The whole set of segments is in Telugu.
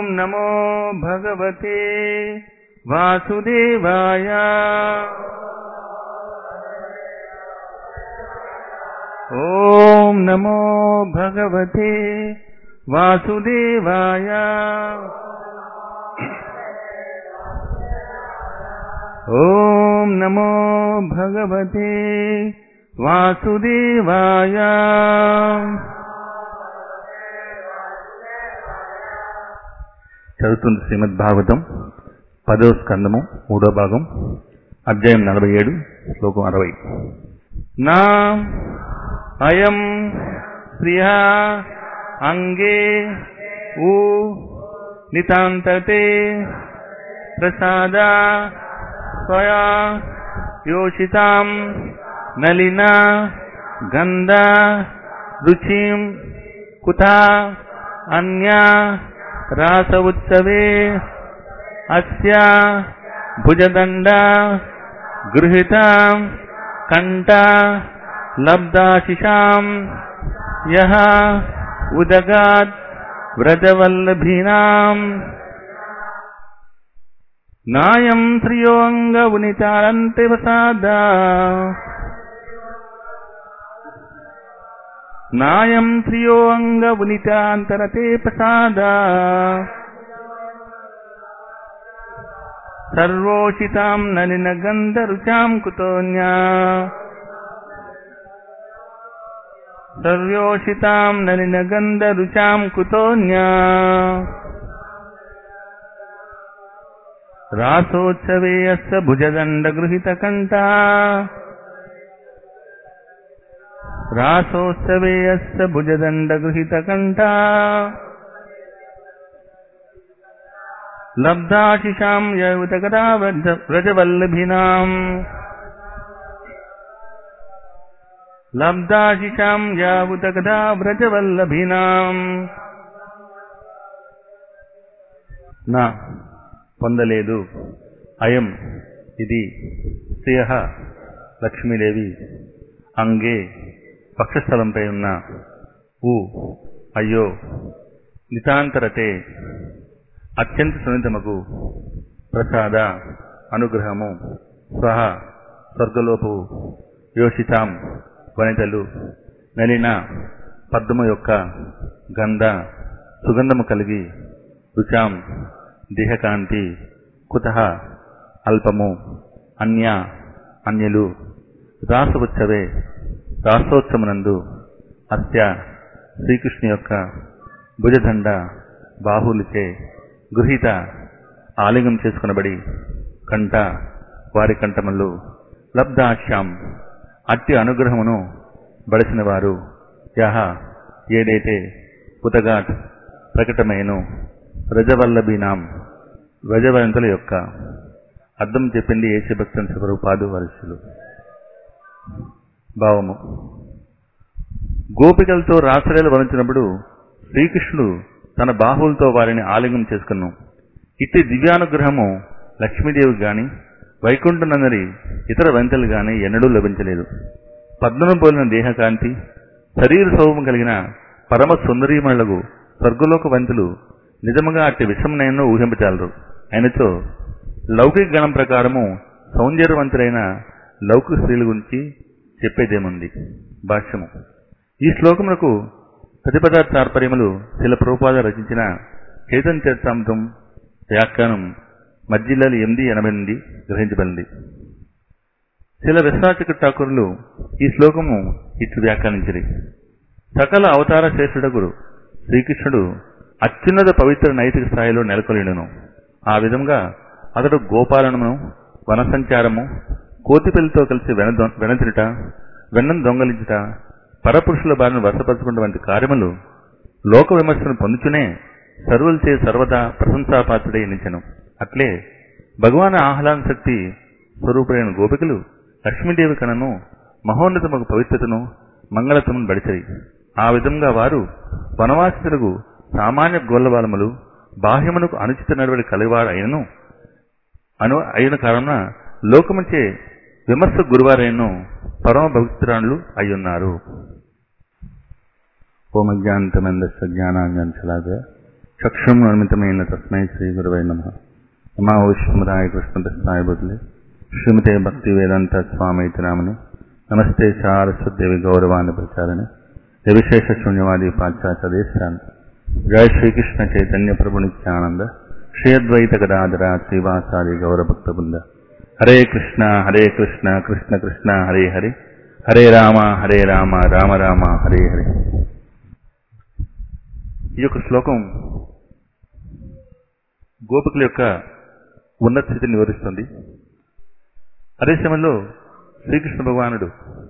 नमो भगवते वासुदेवाय ॐ नमो भगवते वासुदेवाय ॐ नमो भगवते वासुदेवाय చదువుతుంది శ్రీమద్ భాగవతం పదో స్కందము మూడో భాగం అధ్యాయం నలభై ఏడు శ్లోకం అరవై నా అయం ప్రియ అంగే ఊ నితాంతతే ప్రసాద స్వయా యోషితాం నలిన గంధ రుచిం కుతా అన్యా రాస ఉత్సవే అస్య భుజదండ గృహీత కంఠ లబ్ధాశిషాం యః ఉదగాత్ వ్రజవల్లభీనాం నాయం శ్రియోంగ ఉనితారంతే వసాద నాయం శ్రియోంగ ఉనితాంతరతే ప్రసాద సర్వోషితాం నలిన గంధ రుచాం కుతోన్యా సర్వోషితాం నలిన గంధ రుచాం కుతోన్యా రాసోత్సవే అస్య భుజదండ గృహీత కంఠ రాసోత్సవే అస్య భుజదండ గృహీత కంఠ లబ్ధాశిషాం యౌతకదా వ్రజవల్లభినాం లబ్ధాశిషాం యావుతకదా వ్రజవల్లభినాం నా పొందలేదు అయం ఇది శ్రియ లక్ష్మీదేవి అంగే పక్షస్థలంపై ఉన్న ఊ అయ్యో నితాంతరతే అత్యంత సున్నితమకు ప్రసాద అనుగ్రహము స్వహ స్వర్గలోపు యోషితాం వనితలు నలిన పద్మము యొక్క గంధ సుగంధము కలిగి రుచాం దేహకాంతి కుత అల్పము అన్య అన్యులు రాసోత్సవే రాసోత్సవనందు అస్య శ్రీకృష్ణు యొక్క భుజదండ బాహులిచే గృహీత ఆలింగం చేసుకునబడి కంట వారి కంఠములు లబ్ధాశ్యాం అట్టి అనుగ్రహమును బడిసిన వారు యహ ఏదైతే పుతగాట్ ప్రకటమైను రజవల్లభీనాం రజవంతుల యొక్క అర్థం చెప్పింది ఏసీ భక్తుని స్వరూపాదు వరుసలు భావము గోపికలతో రాసలీలు వరించినప్పుడు శ్రీకృష్ణుడు తన బాహువులతో వారిని ఆలింగం చేసుకున్నాం ఇట్టి దివ్యానుగ్రహము లక్ష్మీదేవి గాని వైకుంఠనందరి ఇతర వంతలు గాని ఎన్నడూ లభించలేదు పద్మను పోలిన దేహకాంతి శరీర సౌభం కలిగిన పరమ సుందరీమణులకు స్వర్గలోక వంతులు నిజముగా అట్టి విషమునైనా ఊహింపచాలరు అయినచో లౌకిక గణం ప్రకారము సౌందర్యవంతులైన లౌకిక స్త్రీల గురించి చెప్పేదేముంది భాష్యము ఈ శ్లోకములకు ప్రతిపద తాత్పర్యములు శిల ప్రభుపాద రచించిన చైతన్య చరితామృతం వ్యాఖ్యానం మధ్యలాలు ఎనిమిది ఎనభై నుండి గ్రహించబడింది శిల విశ్వాచక ఠాకూరులు ఈ శ్లోకము ఇట్లు వ్యాఖ్యానించిరి సకల అవతార శ్రేష్ఠుడగుడు శ్రీకృష్ణుడు అత్యున్నత పవిత్ర నైతిక స్థాయిలో నెలకొలిడును ఆ విధంగా అతడు గోపాలనము వన సంచారము కోతిపిల్లతో కలిసి వెన వెనతిరుట వెన్నం దొంగలించుట పరపురుషుల బారిన వశపరచుకున్న వంటి కార్యములు లోక విమర్శను పొందుచునే సర్వులచే సర్వదా ప్రశంసాపాత్రుడై నిలిచెను అట్లే భగవాన్ ఆహ్లాద శక్తి స్వరూపుడైన గోపికలు లక్ష్మీదేవి కనను మహోన్నతముకు పవిత్రతను మంగళతమును బడిచరి ఆ విధంగా వారు వనవాసితులకు సామాన్య గోల్లవాలములు బాహ్యమునకు అనుచిత నడవడి కలివారు అయినను అను అయిన కారణం లోకముచే విమర్శ గురువారైన పరమ భక్తురాణులు అయ్యున్నారు ఓమజ్ఞాంతమందస్య జ్ఞానాంజన్ చలాగా చక్షుర్మితమైన తస్మై శ్రీ గురువై నమ నమా విష్ణుమదాయ కృష్ణదస్తాయ బదులే శ్రీమతే భక్తి వేదాంత స్వామైతి నామని నమస్తే సారస్వదేవి గౌరవాన్ని ప్రచారణ నిర్విశేష శూన్యవాది పాశ్చాత్య దేశాన్ని జయ శ్రీకృష్ణ చైతన్య ప్రభు నిత్యానంద శ్రీ అద్వైత గదాధర శ్రీవాసాది గౌరభక్త బృంద హరే కృష్ణ హరే కృష్ణ కృష్ణ కృష్ణ హరే హరే హరే రామ హరే రామ రామ రామ హరే హరే ఈ యొక్క శ్లోకం గోపికల యొక్క ఉన్నత స్థితిని వివరిస్తుంది అదే సమయంలో శ్రీకృష్ణ భగవానుడు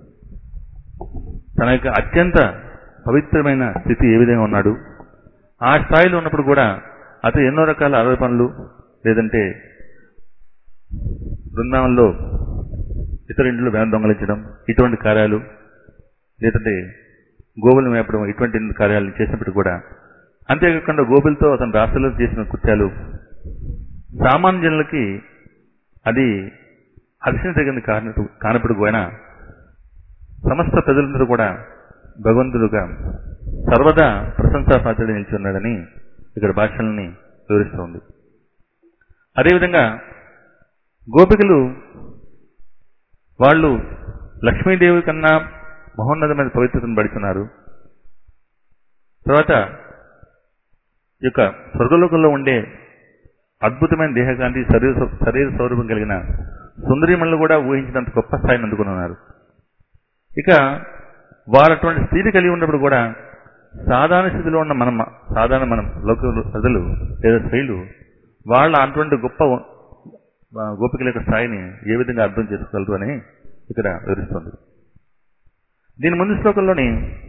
తన యొక్క అత్యంత పవిత్రమైన స్థితి ఏ విధంగా ఉన్నాడు ఆ స్థాయిలో ఉన్నప్పుడు కూడా అతను ఎన్నో రకాల అరవై పనులు లేదంటే బృందావనంలో ఇతర ఇంట్లో వేద దొంగలించడం ఇటువంటి కార్యాలు లేదంటే గోవులు మేపడం ఇటువంటి కార్యాలు చేసినప్పుడు కూడా అంతేకాకుండా గోపులతో అతను రాష్ట్రంలో చేసిన కృత్యాలు సామాన్య జనులకి అది హర్షించదగింది కానప్పుడు కానప్పుడు కూడా సమస్త ప్రజలందరూ కూడా భగవంతుడుగా సర్వదా ప్రశంసాపాత్రుడు నిలిచి ఉన్నాడని ఇక్కడ భాషల్ని వివరిస్తోంది అదేవిధంగా గోపికలు వాళ్ళు లక్ష్మీదేవి కన్నా మహోన్నతమైన పవిత్రతను పడుతున్నారు తర్వాత ఈ యొక్క స్వర్గలోకంలో ఉండే అద్భుతమైన దేహకాంతి శరీర శరీర సౌరభం కలిగిన సుందరిమణులు కూడా ఊహించినంత గొప్ప స్థాయిని అందుకున్నారు ఇక వారు అటువంటి స్థితి కలిగి ఉన్నప్పుడు కూడా సాధారణ స్థితిలో ఉన్న మనం సాధారణ మనం లోక ప్రజలు లేదా స్త్రీలు వాళ్ళ అటువంటి గొప్ప గోపికల యొక్క స్థాయిని ఏ విధంగా అర్థం చేసుకోగలరు అని ఇక్కడ వివరిస్తుంది దీని ముందు శ్లోకంలోని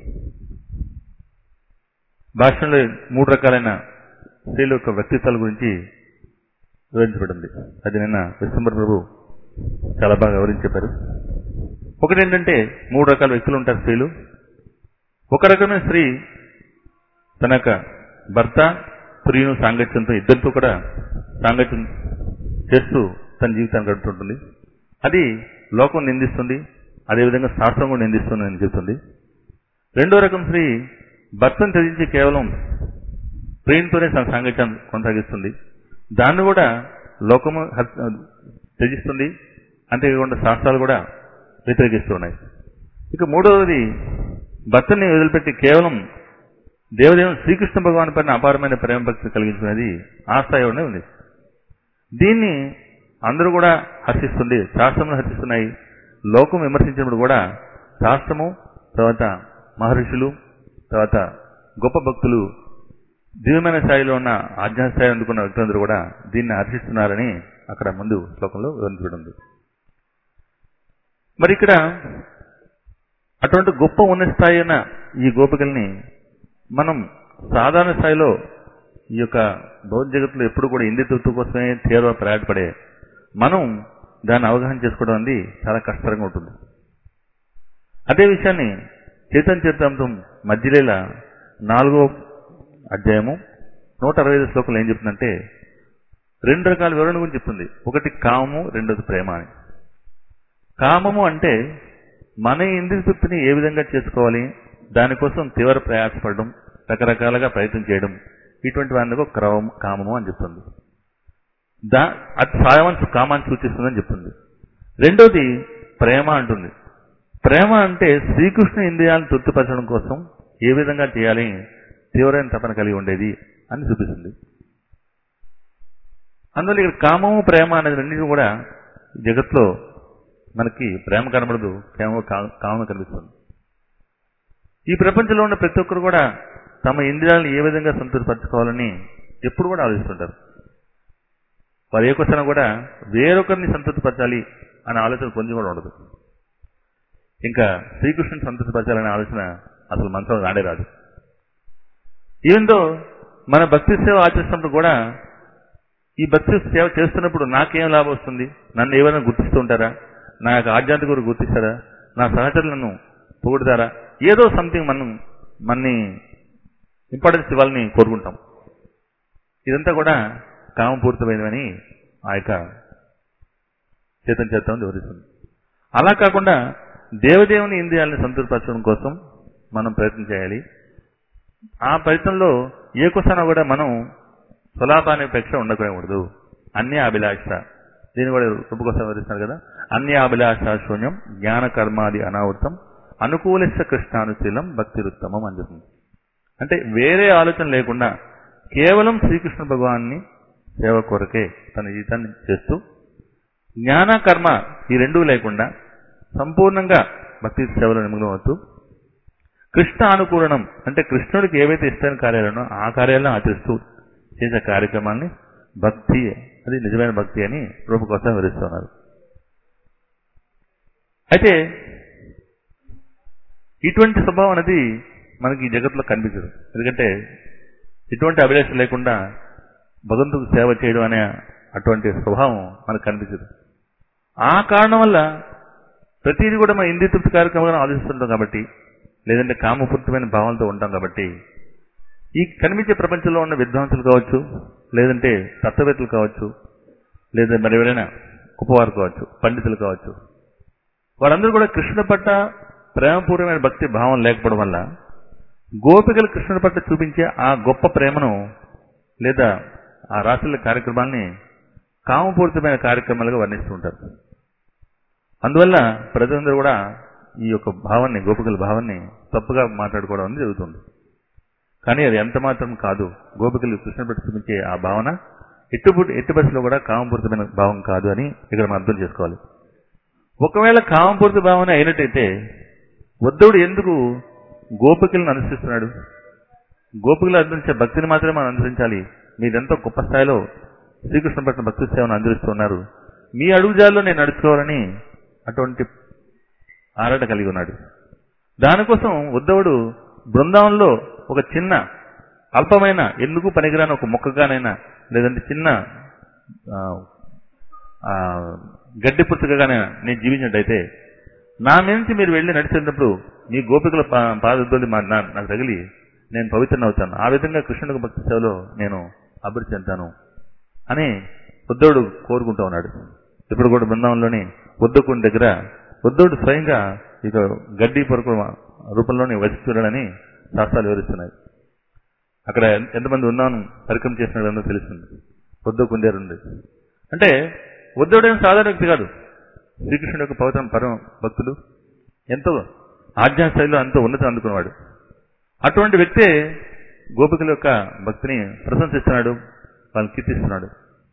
భాషలో మూడు రకాలైన స్త్రీల యొక్క వ్యక్తిత్వాల గురించి వివరించబడింది అది నిన్న విశ్వంబర్ ప్రభు చాలా బాగా వివరించి చెప్పారు ఒకటి ఏంటంటే మూడు రకాల వ్యక్తులు ఉంటారు స్త్రీలు ఒక రకమైన స్త్రీ తన యొక్క భర్త ప్రియును సాంగత్యంతో ఇద్దరితో కూడా సాంగత్యం చేస్తూ తన జీవితాన్ని గడుపుతుంటుంది అది లోకం నిందిస్తుంది అదేవిధంగా శాస్త్రం కూడా నిందిస్తుంది అని చెబుతుంది రెండో రకం స్త్రీ భర్తను త్యజించి కేవలం ప్రియంతోనే తన సాంగత్యాన్ని కొనసాగిస్తుంది దాన్ని కూడా లోకము త్యజిస్తుంది అంతేకాకుండా శాస్త్రాలు కూడా వ్యతిరేకిస్తున్నాయి ఇక మూడవది భర్తని వదిలిపెట్టి కేవలం దేవదేవుని శ్రీకృష్ణ భగవాన్ పైన అపారమైన ప్రేమ భక్తి కలిగించినది ఆ స్థాయిలోనే ఉంది దీన్ని అందరూ కూడా హర్షిస్తుంది శాస్త్రములు హర్షిస్తున్నాయి లోకం విమర్శించినప్పుడు కూడా శాస్త్రము తర్వాత మహర్షులు తర్వాత గొప్ప భక్తులు దివ్యమైన స్థాయిలో ఉన్న ఆజ్ఞా స్థాయి అందుకున్న వ్యక్తులందరూ కూడా దీన్ని హర్షిస్తున్నారని అక్కడ ముందు శ్లోకంలో వివరించబడింది మరి ఇక్కడ అటువంటి గొప్ప ఉన్న స్థాయి అయిన ఈ గోపికల్ని మనం సాధారణ స్థాయిలో ఈ యొక్క బౌద్ధ జగత్తులో ఎప్పుడు కూడా ఇంది తృప్తి కోసమే తీవ్ర ప్రయాటపడే మనం దాన్ని అవగాహన చేసుకోవడం అనేది చాలా కష్టంగా ఉంటుంది అదే విషయాన్ని చైతన్య చరితాంతం మధ్యలేల నాలుగో అధ్యాయము నూట అరవై ఐదు శ్లోకంలో ఏం చెప్తుందంటే రెండు రకాల వివరణ గురించి చెప్తుంది ఒకటి కామము రెండోది ప్రేమ అని కామము అంటే మన ఇంద్రియ తృప్తిని ఏ విధంగా చేసుకోవాలి దానికోసం తీవ్ర ప్రయాసపడడం రకరకాలుగా ప్రయత్నం చేయడం ఇటువంటి వారికి క్రమం కామము అని చెప్తుంది దా అది సాయవాన్ కామాన్ని సూచిస్తుందని చెప్తుంది రెండోది ప్రేమ అంటుంది ప్రేమ అంటే శ్రీకృష్ణ ఇంద్రియాలను తృప్తిపరచడం కోసం ఏ విధంగా చేయాలి తీవ్రమైన తపన కలిగి ఉండేది అని చూపిస్తుంది అందువల్ల ఇక్కడ కామము ప్రేమ అనేది రెండింటిని కూడా జగత్లో మనకి ప్రేమ కనబడదు కేవలం కామం కనిపిస్తుంది ఈ ప్రపంచంలో ఉన్న ప్రతి ఒక్కరు కూడా తమ ఇంద్రియాలను ఏ విధంగా సంతృప్తిపరచుకోవాలని ఎప్పుడు కూడా ఆలోచిస్తుంటారు వారు ఏ క్వశ్చన్ కూడా వేరొకరిని సంతృప్తిపరచాలి అనే ఆలోచన కొంచెం కూడా ఉండదు ఇంకా శ్రీకృష్ణుని సంతృప్తిపరచాలనే ఆలోచన అసలు మనసులో రాడే రాదు ఈవెందో మన భక్తి సేవ ఆచరిస్తున్నప్పుడు కూడా ఈ భక్తి సేవ చేస్తున్నప్పుడు నాకేం లాభం వస్తుంది నన్ను ఏమైనా గుర్తిస్తూ ఉంటారా నా యొక్క ఆధ్యాత్మిక గురు గుర్తిస్తారా నా సహచరులను పొగుడతారా ఏదో సంథింగ్ మనం మన్ని ఇంపార్టెన్స్ ఇవ్వాలని కోరుకుంటాం ఇదంతా కూడా కామపూరితమైనవని ఆ యొక్క చేతం చేతం వివరిస్తుంది అలా కాకుండా దేవదేవుని ఇంద్రియాలను సంతృప్తిపరచడం కోసం మనం ప్రయత్నం చేయాలి ఆ ప్రయత్నంలో ఏ క్వశ్చన్ కూడా మనం స్వలాపానిపేక్ష ఉండకూడదు అన్య అభిలాష దీన్ని కూడా రూపకోసం వివరిస్తున్నారు కదా అన్య అభిలాష శూన్యం జ్ఞాన కర్మాది అనావృతం అనుకూలిస్త కృష్ణానుశీలం భక్తిరుత్తమం అని చెప్తుంది అంటే వేరే ఆలోచన లేకుండా కేవలం శ్రీకృష్ణ భగవాన్ని సేవ కొరకే తన జీవితాన్ని చేస్తూ జ్ఞాన కర్మ ఈ రెండూ లేకుండా సంపూర్ణంగా భక్తి సేవలో నిమగ్నం అవుతూ కృష్ణ అనుకూలనం అంటే కృష్ణుడికి ఏవైతే ఇష్టమైన కార్యాలను ఆ కార్యాలను ఆచరిస్తూ చేసే కార్యక్రమాన్ని భక్తి అది నిజమైన భక్తి అని రూప కోసం వివరిస్తున్నారు అయితే ఇటువంటి స్వభావం అనేది మనకి ఈ జగత్తులో కనిపించదు ఎందుకంటే ఎటువంటి అభిలాష లేకుండా భగవంతుకు సేవ చేయడం అనే అటువంటి స్వభావం మనకు కనిపించదు ఆ కారణం వల్ల ప్రతిదీ కూడా మన ఇంద్రియ తృప్తి కార్యక్రమంగా ఆలోచిస్తుంటాం కాబట్టి లేదంటే కామపూరితమైన భావాలతో ఉంటాం కాబట్టి ఈ కనిపించే ప్రపంచంలో ఉన్న విద్వాంసులు కావచ్చు లేదంటే తత్వవేత్తలు కావచ్చు లేదా మరి ఎవరైనా గొప్పవారు కావచ్చు పండితులు కావచ్చు వారందరూ కూడా కృష్ణుడి పట్ల ప్రేమపూర్వమైన భక్తి భావం లేకపోవడం వల్ల గోపికలు కృష్ణుడి పట్ల చూపించే ఆ గొప్ప ప్రేమను లేదా ఆ రాసుల కార్యక్రమాల్ని కామపూరితమైన కార్యక్రమాలుగా వర్ణిస్తూ ఉంటారు అందువల్ల ప్రజలందరూ కూడా ఈ యొక్క భావాన్ని గోపికల భావాన్ని తప్పుగా మాట్లాడుకోవడం అనేది జరుగుతుంది కానీ అది ఎంత మాత్రం కాదు గోపికలు కృష్ణ పట్ల చూపించే ఆ భావన ఎట్టుబుట్టి ఎట్టి బస్సులో కూడా కామపూరితమైన భావం కాదు అని ఇక్కడ మనం అర్థం చేసుకోవాలి ఒకవేళ కామపూరిత భావన అయినట్టయితే ఉద్ధవుడు ఎందుకు గోపికలను అనుసరిస్తున్నాడు గోపికలు అందించే భక్తిని మాత్రమే మనం అనుసరించాలి మీరెంతో గొప్ప స్థాయిలో శ్రీకృష్ణ పట్ల భక్తి సేవను అందిస్తున్నారు మీ అడుగుజాల్లో నేను నడుచుకోవాలని అటువంటి ఆరాట కలిగి ఉన్నాడు దానికోసం ఉద్ధవుడు బృందావనంలో ఒక చిన్న అల్పమైన ఎందుకు పనికిరాని ఒక మొక్కగానైనా లేదంటే చిన్న ఆ, ఆ, గడ్డి పుచ్చకగానే నేను జీవించినట్టయితే నా మీద నుంచి మీరు వెళ్ళి నడిచేటప్పుడు మీ గోపికల పా- పాదధూళి మా నా- నాకు తగిలి నేను పవిత్రన అవుతాను ఆ విధంగా కృష్ణుడికి భక్తి సేవలో నేను అభివృద్ధి చెందుతాను అని ఉద్ధవుడు కోరుకుంటూ ఉన్నాడు ఇప్పుడు కూడా బృందావనంలోని ఉద్దకుని దగ్గర ఉద్ధవుడు స్వయంగా ఇక గడ్డి పొరకు రూపంలోని వసిస్తున్నాడని శాస్త్రాలు వివరిస్తున్నాయి అక్కడ ఎంత- ఎంతమంది ఉన్నాను పరిక్రమ చేసినాడో తెలుస్తుంది ఉద్దవ కుందేరుంది అంటే ఉద్ధవుడేం సాధారణ వ్యక్తి కాదు శ్రీకృష్ణుడు యొక్క పవిత్ర పరమ భక్తుడు ఎంతో ఆధ్యాత్మిక స్థాయిలో ఎంతో ఉన్నతం అందుకున్నవాడు అటువంటి వ్యక్తే గోపికల యొక్క భక్తిని ప్రశంసిస్తున్నాడు వాళ్ళని కీర్తిస్తున్నాడు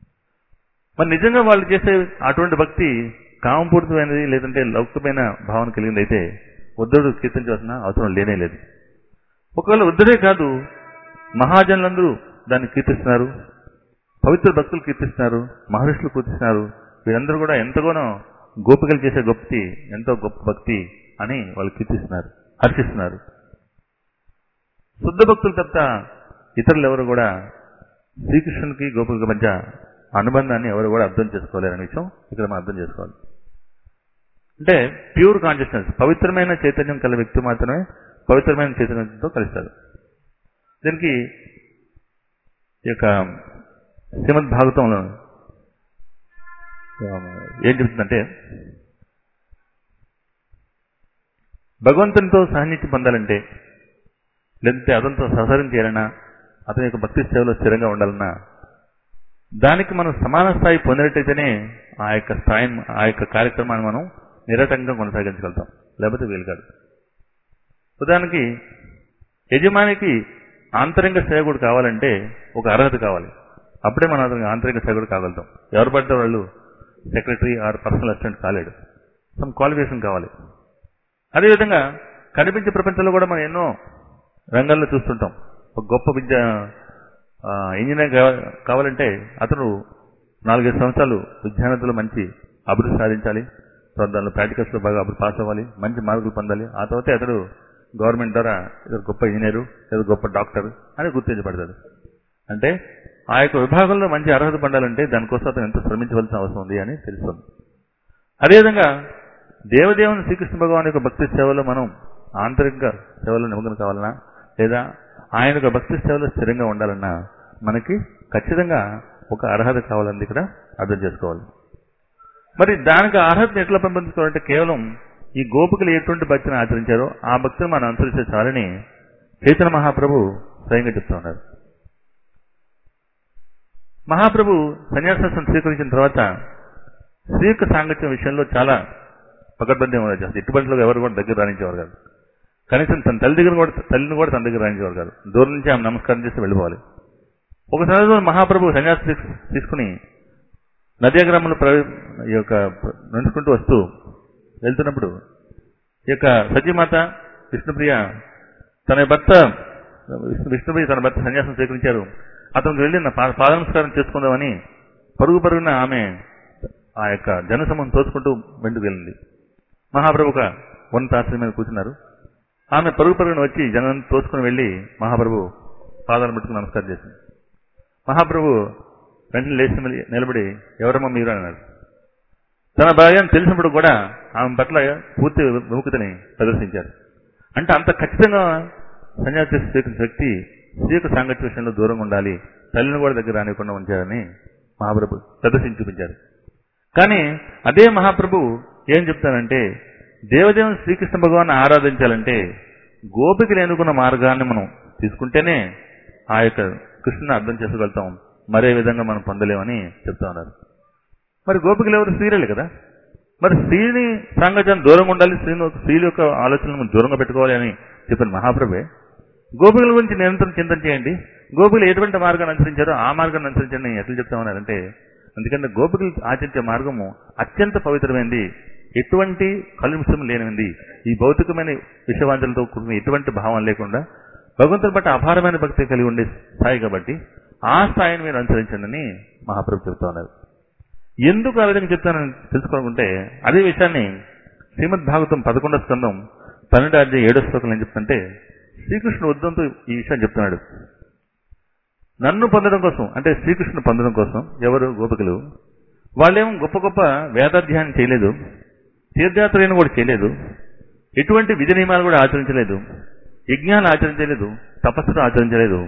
మరి నిజంగా వాళ్ళు చేసే అటువంటి భక్తి కామపూరితమైనది లేదంటే లౌకికమైన భావన కలిగింది అయితే ఉద్ధవుడు కీర్తించవలసిన అవసరం లేనే లేదు ఒకవేళ ఉద్ధుడే కాదు మహాజనులందరూ దాన్ని కీర్తిస్తున్నారు పవిత్ర భక్తులు కీర్తిస్తున్నారు మహర్షులు కీర్తిస్తున్నారు వీరందరూ కూడా ఎంతగానో గోపికలు చేసే గొప్పతి ఎంతో గొప్ప భక్తి అని వాళ్ళు కీర్తిస్తున్నారు హర్షిస్తున్నారు శుద్ధ భక్తులు తప్ప ఇతరులు ఎవరు కూడా శ్రీకృష్ణునికి గోపికల మధ్య అనుబంధాన్ని ఎవరు కూడా అర్థం చేసుకోలేరనే విషయం ఇక్కడ మనం అర్థం చేసుకోవాలి అంటే ప్యూర్ కాన్షియస్నెస్ పవిత్రమైన చైతన్యం కల వ్యక్తి మాత్రమే పవిత్రమైన చైతన్యంతో కలుస్తారు దీనికి ఈ యొక్క శ్రీమద్ భాగవతంలో ఆ, ఏం చెప్తుందంటే భగవంతునితో సాన్నిధ్యం పొందాలంటే లేదంటే అతనితో సహకారం చేయాలన్నా అతని యొక్క భక్తి సేవలో స్థిరంగా ఉండాలన్నా దానికి మనం సమాన స్థాయి పొందినట్టయితేనే ఆ యొక్క స్థాయిని ఆ యొక్క కార్యక్రమాన్ని మనం నిరటంగా కొనసాగించగలుగుతాం లేకపోతే వీలు కాదు ఉదాహరణకి యజమానికి ఆంతరంగ సేవకుడు కావాలంటే ఒక అర్హత కావాలి అప్పుడే మనం అతనికి ఆంతరిక సేవకుడు కాగలుగుతాం ఎవరు పడితే వాళ్ళు సెక్రటరీ ఆర్ పర్సనల్ అసిస్టెంట్ కాలేడు సమ్ క్వాలిఫికేషన్ కావాలి అదేవిధంగా కనిపించే ప్రపంచంలో కూడా మనం ఎన్నో రంగాల్లో చూస్తుంటాం ఒక గొప్ప విద్య ఆ, ఇంజనీర్ కావ- కావాలంటే అతను నాలుగైదు సంవత్సరాలు విద్యార్థులు మంచి అభివృద్ధి సాధించాలి తర్వాత దానిలో ప్రాక్టికల్స్ లో బాగా అభివృద్ధి పాస్ అవ్వాలి మంచి మార్కులు పొందాలి ఆ తర్వాత అతడు గవర్నమెంట్ ద్వారా ఏదో గొప్ప ఇంజనీరు ఏదో గొప్ప డాక్టర్ అని గుర్తించబడతాడు అంటే ఆ యొక్క విభాగంలో మంచి అర్హత పొందాలంటే దానికోసం అతను ఎంతో శ్రమించవలసిన అవసరం ఉంది అని తెలుస్తుంది అదేవిధంగా దేవదేవుని శ్రీకృష్ణ భగవాన్ యొక్క భక్తి సేవలో మనం ఆంతరిక సేవలో నిమగ్నం కావాలన్నా లేదా ఆయన యొక్క భక్తి సేవలో స్థిరంగా ఉండాలన్నా మనకి ఖచ్చితంగా ఒక అర్హత కావాలని ఇక్కడ అర్థం చేసుకోవాలి మరి దానికి ఆ అర్హతను ఎట్లా పెంపొందించుకోవాలంటే కేవలం ఈ గోపికలు ఎటువంటి భక్తిని ఆచరించారో ఆ భక్తిని మనం అనుసరిస్తే చాలని చైతన్య మహాప్రభు స్వయంగా చెప్తా ఉన్నారు మహాప్రభు సన్యాసం స్వీకరించిన తర్వాత స్త్రీ యొక్క సాంగత్యం విషయంలో చాలా పకడ్బందీ ఉన్నది అసలు ఇటువంటిలో ఎవరు కూడా దగ్గర రాణించేవారు కాదు కనీసం తన తల్లి దగ్గర కూడా తల్లిని కూడా తన దగ్గర రాణించేవారు కాదు దూరం నుంచి ఆమె నమస్కారం చేసి వెళ్ళిపోవాలి ఒక సందర్భంలో మహాప్రభు సన్యాసం తీసు- తీసుకుని నదీ గ్రామంలో ప్రవే ఈ యొక్క నడుచుకుంటూ వస్తూ వెళ్తున్నప్పుడు ఈ యొక్క సతీమాత విష్ణుప్రియ తన భర్త విష్ణు విష్ణుప్రియ తన భర్త సన్యాసం స్వీకరించారు అతనికి వెళ్ళి నా పా- పాద నమస్కారం చేసుకుందామని పరుగు పరుగున ఆమె ఆ యొక్క జనసమూహం తోసుకుంటూ వెంటుకు వెళ్ళింది మహాప్రభు ఒక ఉన్నతాశ్రమం మీద కూర్చున్నారు ఆమె పరుగు పరుగున వచ్చి జనం తోసుకుని వెళ్ళి మహాప్రభు పాదాలు పెట్టుకుని నమస్కారం చేసింది మహాప్రభు వెంటనే లేచి నిలబడి- నిలబడి ఎవరమ్మా మీరు అన్నారు తన భార్య అని తెలిసినప్పుడు కూడా ఆమె పట్ల పూర్తి విముఖతని ప్రదర్శించారు అంటే అంత ఖచ్చితంగా సన్యాసి స్వీకరించిన వ్యక్తి స్త్రీ యొక్క సాంగత్య విషయంలో దూరంగా ఉండాలి తల్లిని కూడా దగ్గర రానివ్వకుండా ఉంచారని మహాప్రభు ప్రదర్శించి చూపించారు కానీ అదే మహాప్రభు ఏం చెప్తారంటే దేవదేవుని శ్రీకృష్ణ భగవాన్ ఆరాధించాలంటే గోపికలు ఎన్నుకున్న మార్గాన్ని మనం తీసుకుంటేనే ఆ యొక్క కృష్ణుని అర్థం చేసుకోగలుగుతాం మరే విధంగా మనం పొందలేమని చెప్తా ఉన్నారు మరి గోపికలు ఎవరు స్త్రీలే కదా మరి స్త్రీని సాంగత్యాన్ని దూరంగా ఉండాలి స్త్రీని స్త్రీల యొక్క ఆలోచనలను దూరంగా పెట్టుకోవాలి అని చెప్పిన మహాప్రభే గోపికల గురించి నిరంతరం చింతన చేయండి గోపికలు ఎటువంటి మార్గాన్ని అనుసరించారో ఆ మార్గాన్ని అనుసరించండి నేను ఎట్లా చెప్తా ఉన్నారంటే ఎందుకంటే గోపికలు ఆచరించే మార్గము అత్యంత పవిత్రమైనది ఎటువంటి కలుషం లేనిది ఈ భౌతికమైన విషవాంఛలతో కూడిన ఎటువంటి భావం లేకుండా భగవంతుని బట్టి అపారమైన భక్తి కలిగి ఉండే స్థాయి కాబట్టి ఆ స్థాయిని మీరు అనుసరించండి అని మహాప్రభు చెప్తా ఉన్నారు ఎందుకు ఆ విధంగా చెప్తానని తెలుసుకోవాలనుకుంటే అదే విషయాన్ని శ్రీమద్ భాగవతం పదకొండో స్కందం పన్నెండు అధ్యాయ ఏడో శ్లోకం ఏం చెప్తుంటే శ్రీకృష్ణుడు ఉద్దంతో ఈ విషయం చెప్తున్నాడు నన్ను పొందడం కోసం అంటే శ్రీకృష్ణుడు పొందడం కోసం ఎవరు గోపికలు వాళ్ళేమో గొప్ప గొప్ప వేదాధ్యానం చేయలేదు తీర్థయాత్రలను కూడా చేయలేదు ఎటువంటి విధి నియమాలు కూడా ఆచరించలేదు యజ్ఞాలు ఆచరించలేదు తపస్సులు ఆచరించలేదు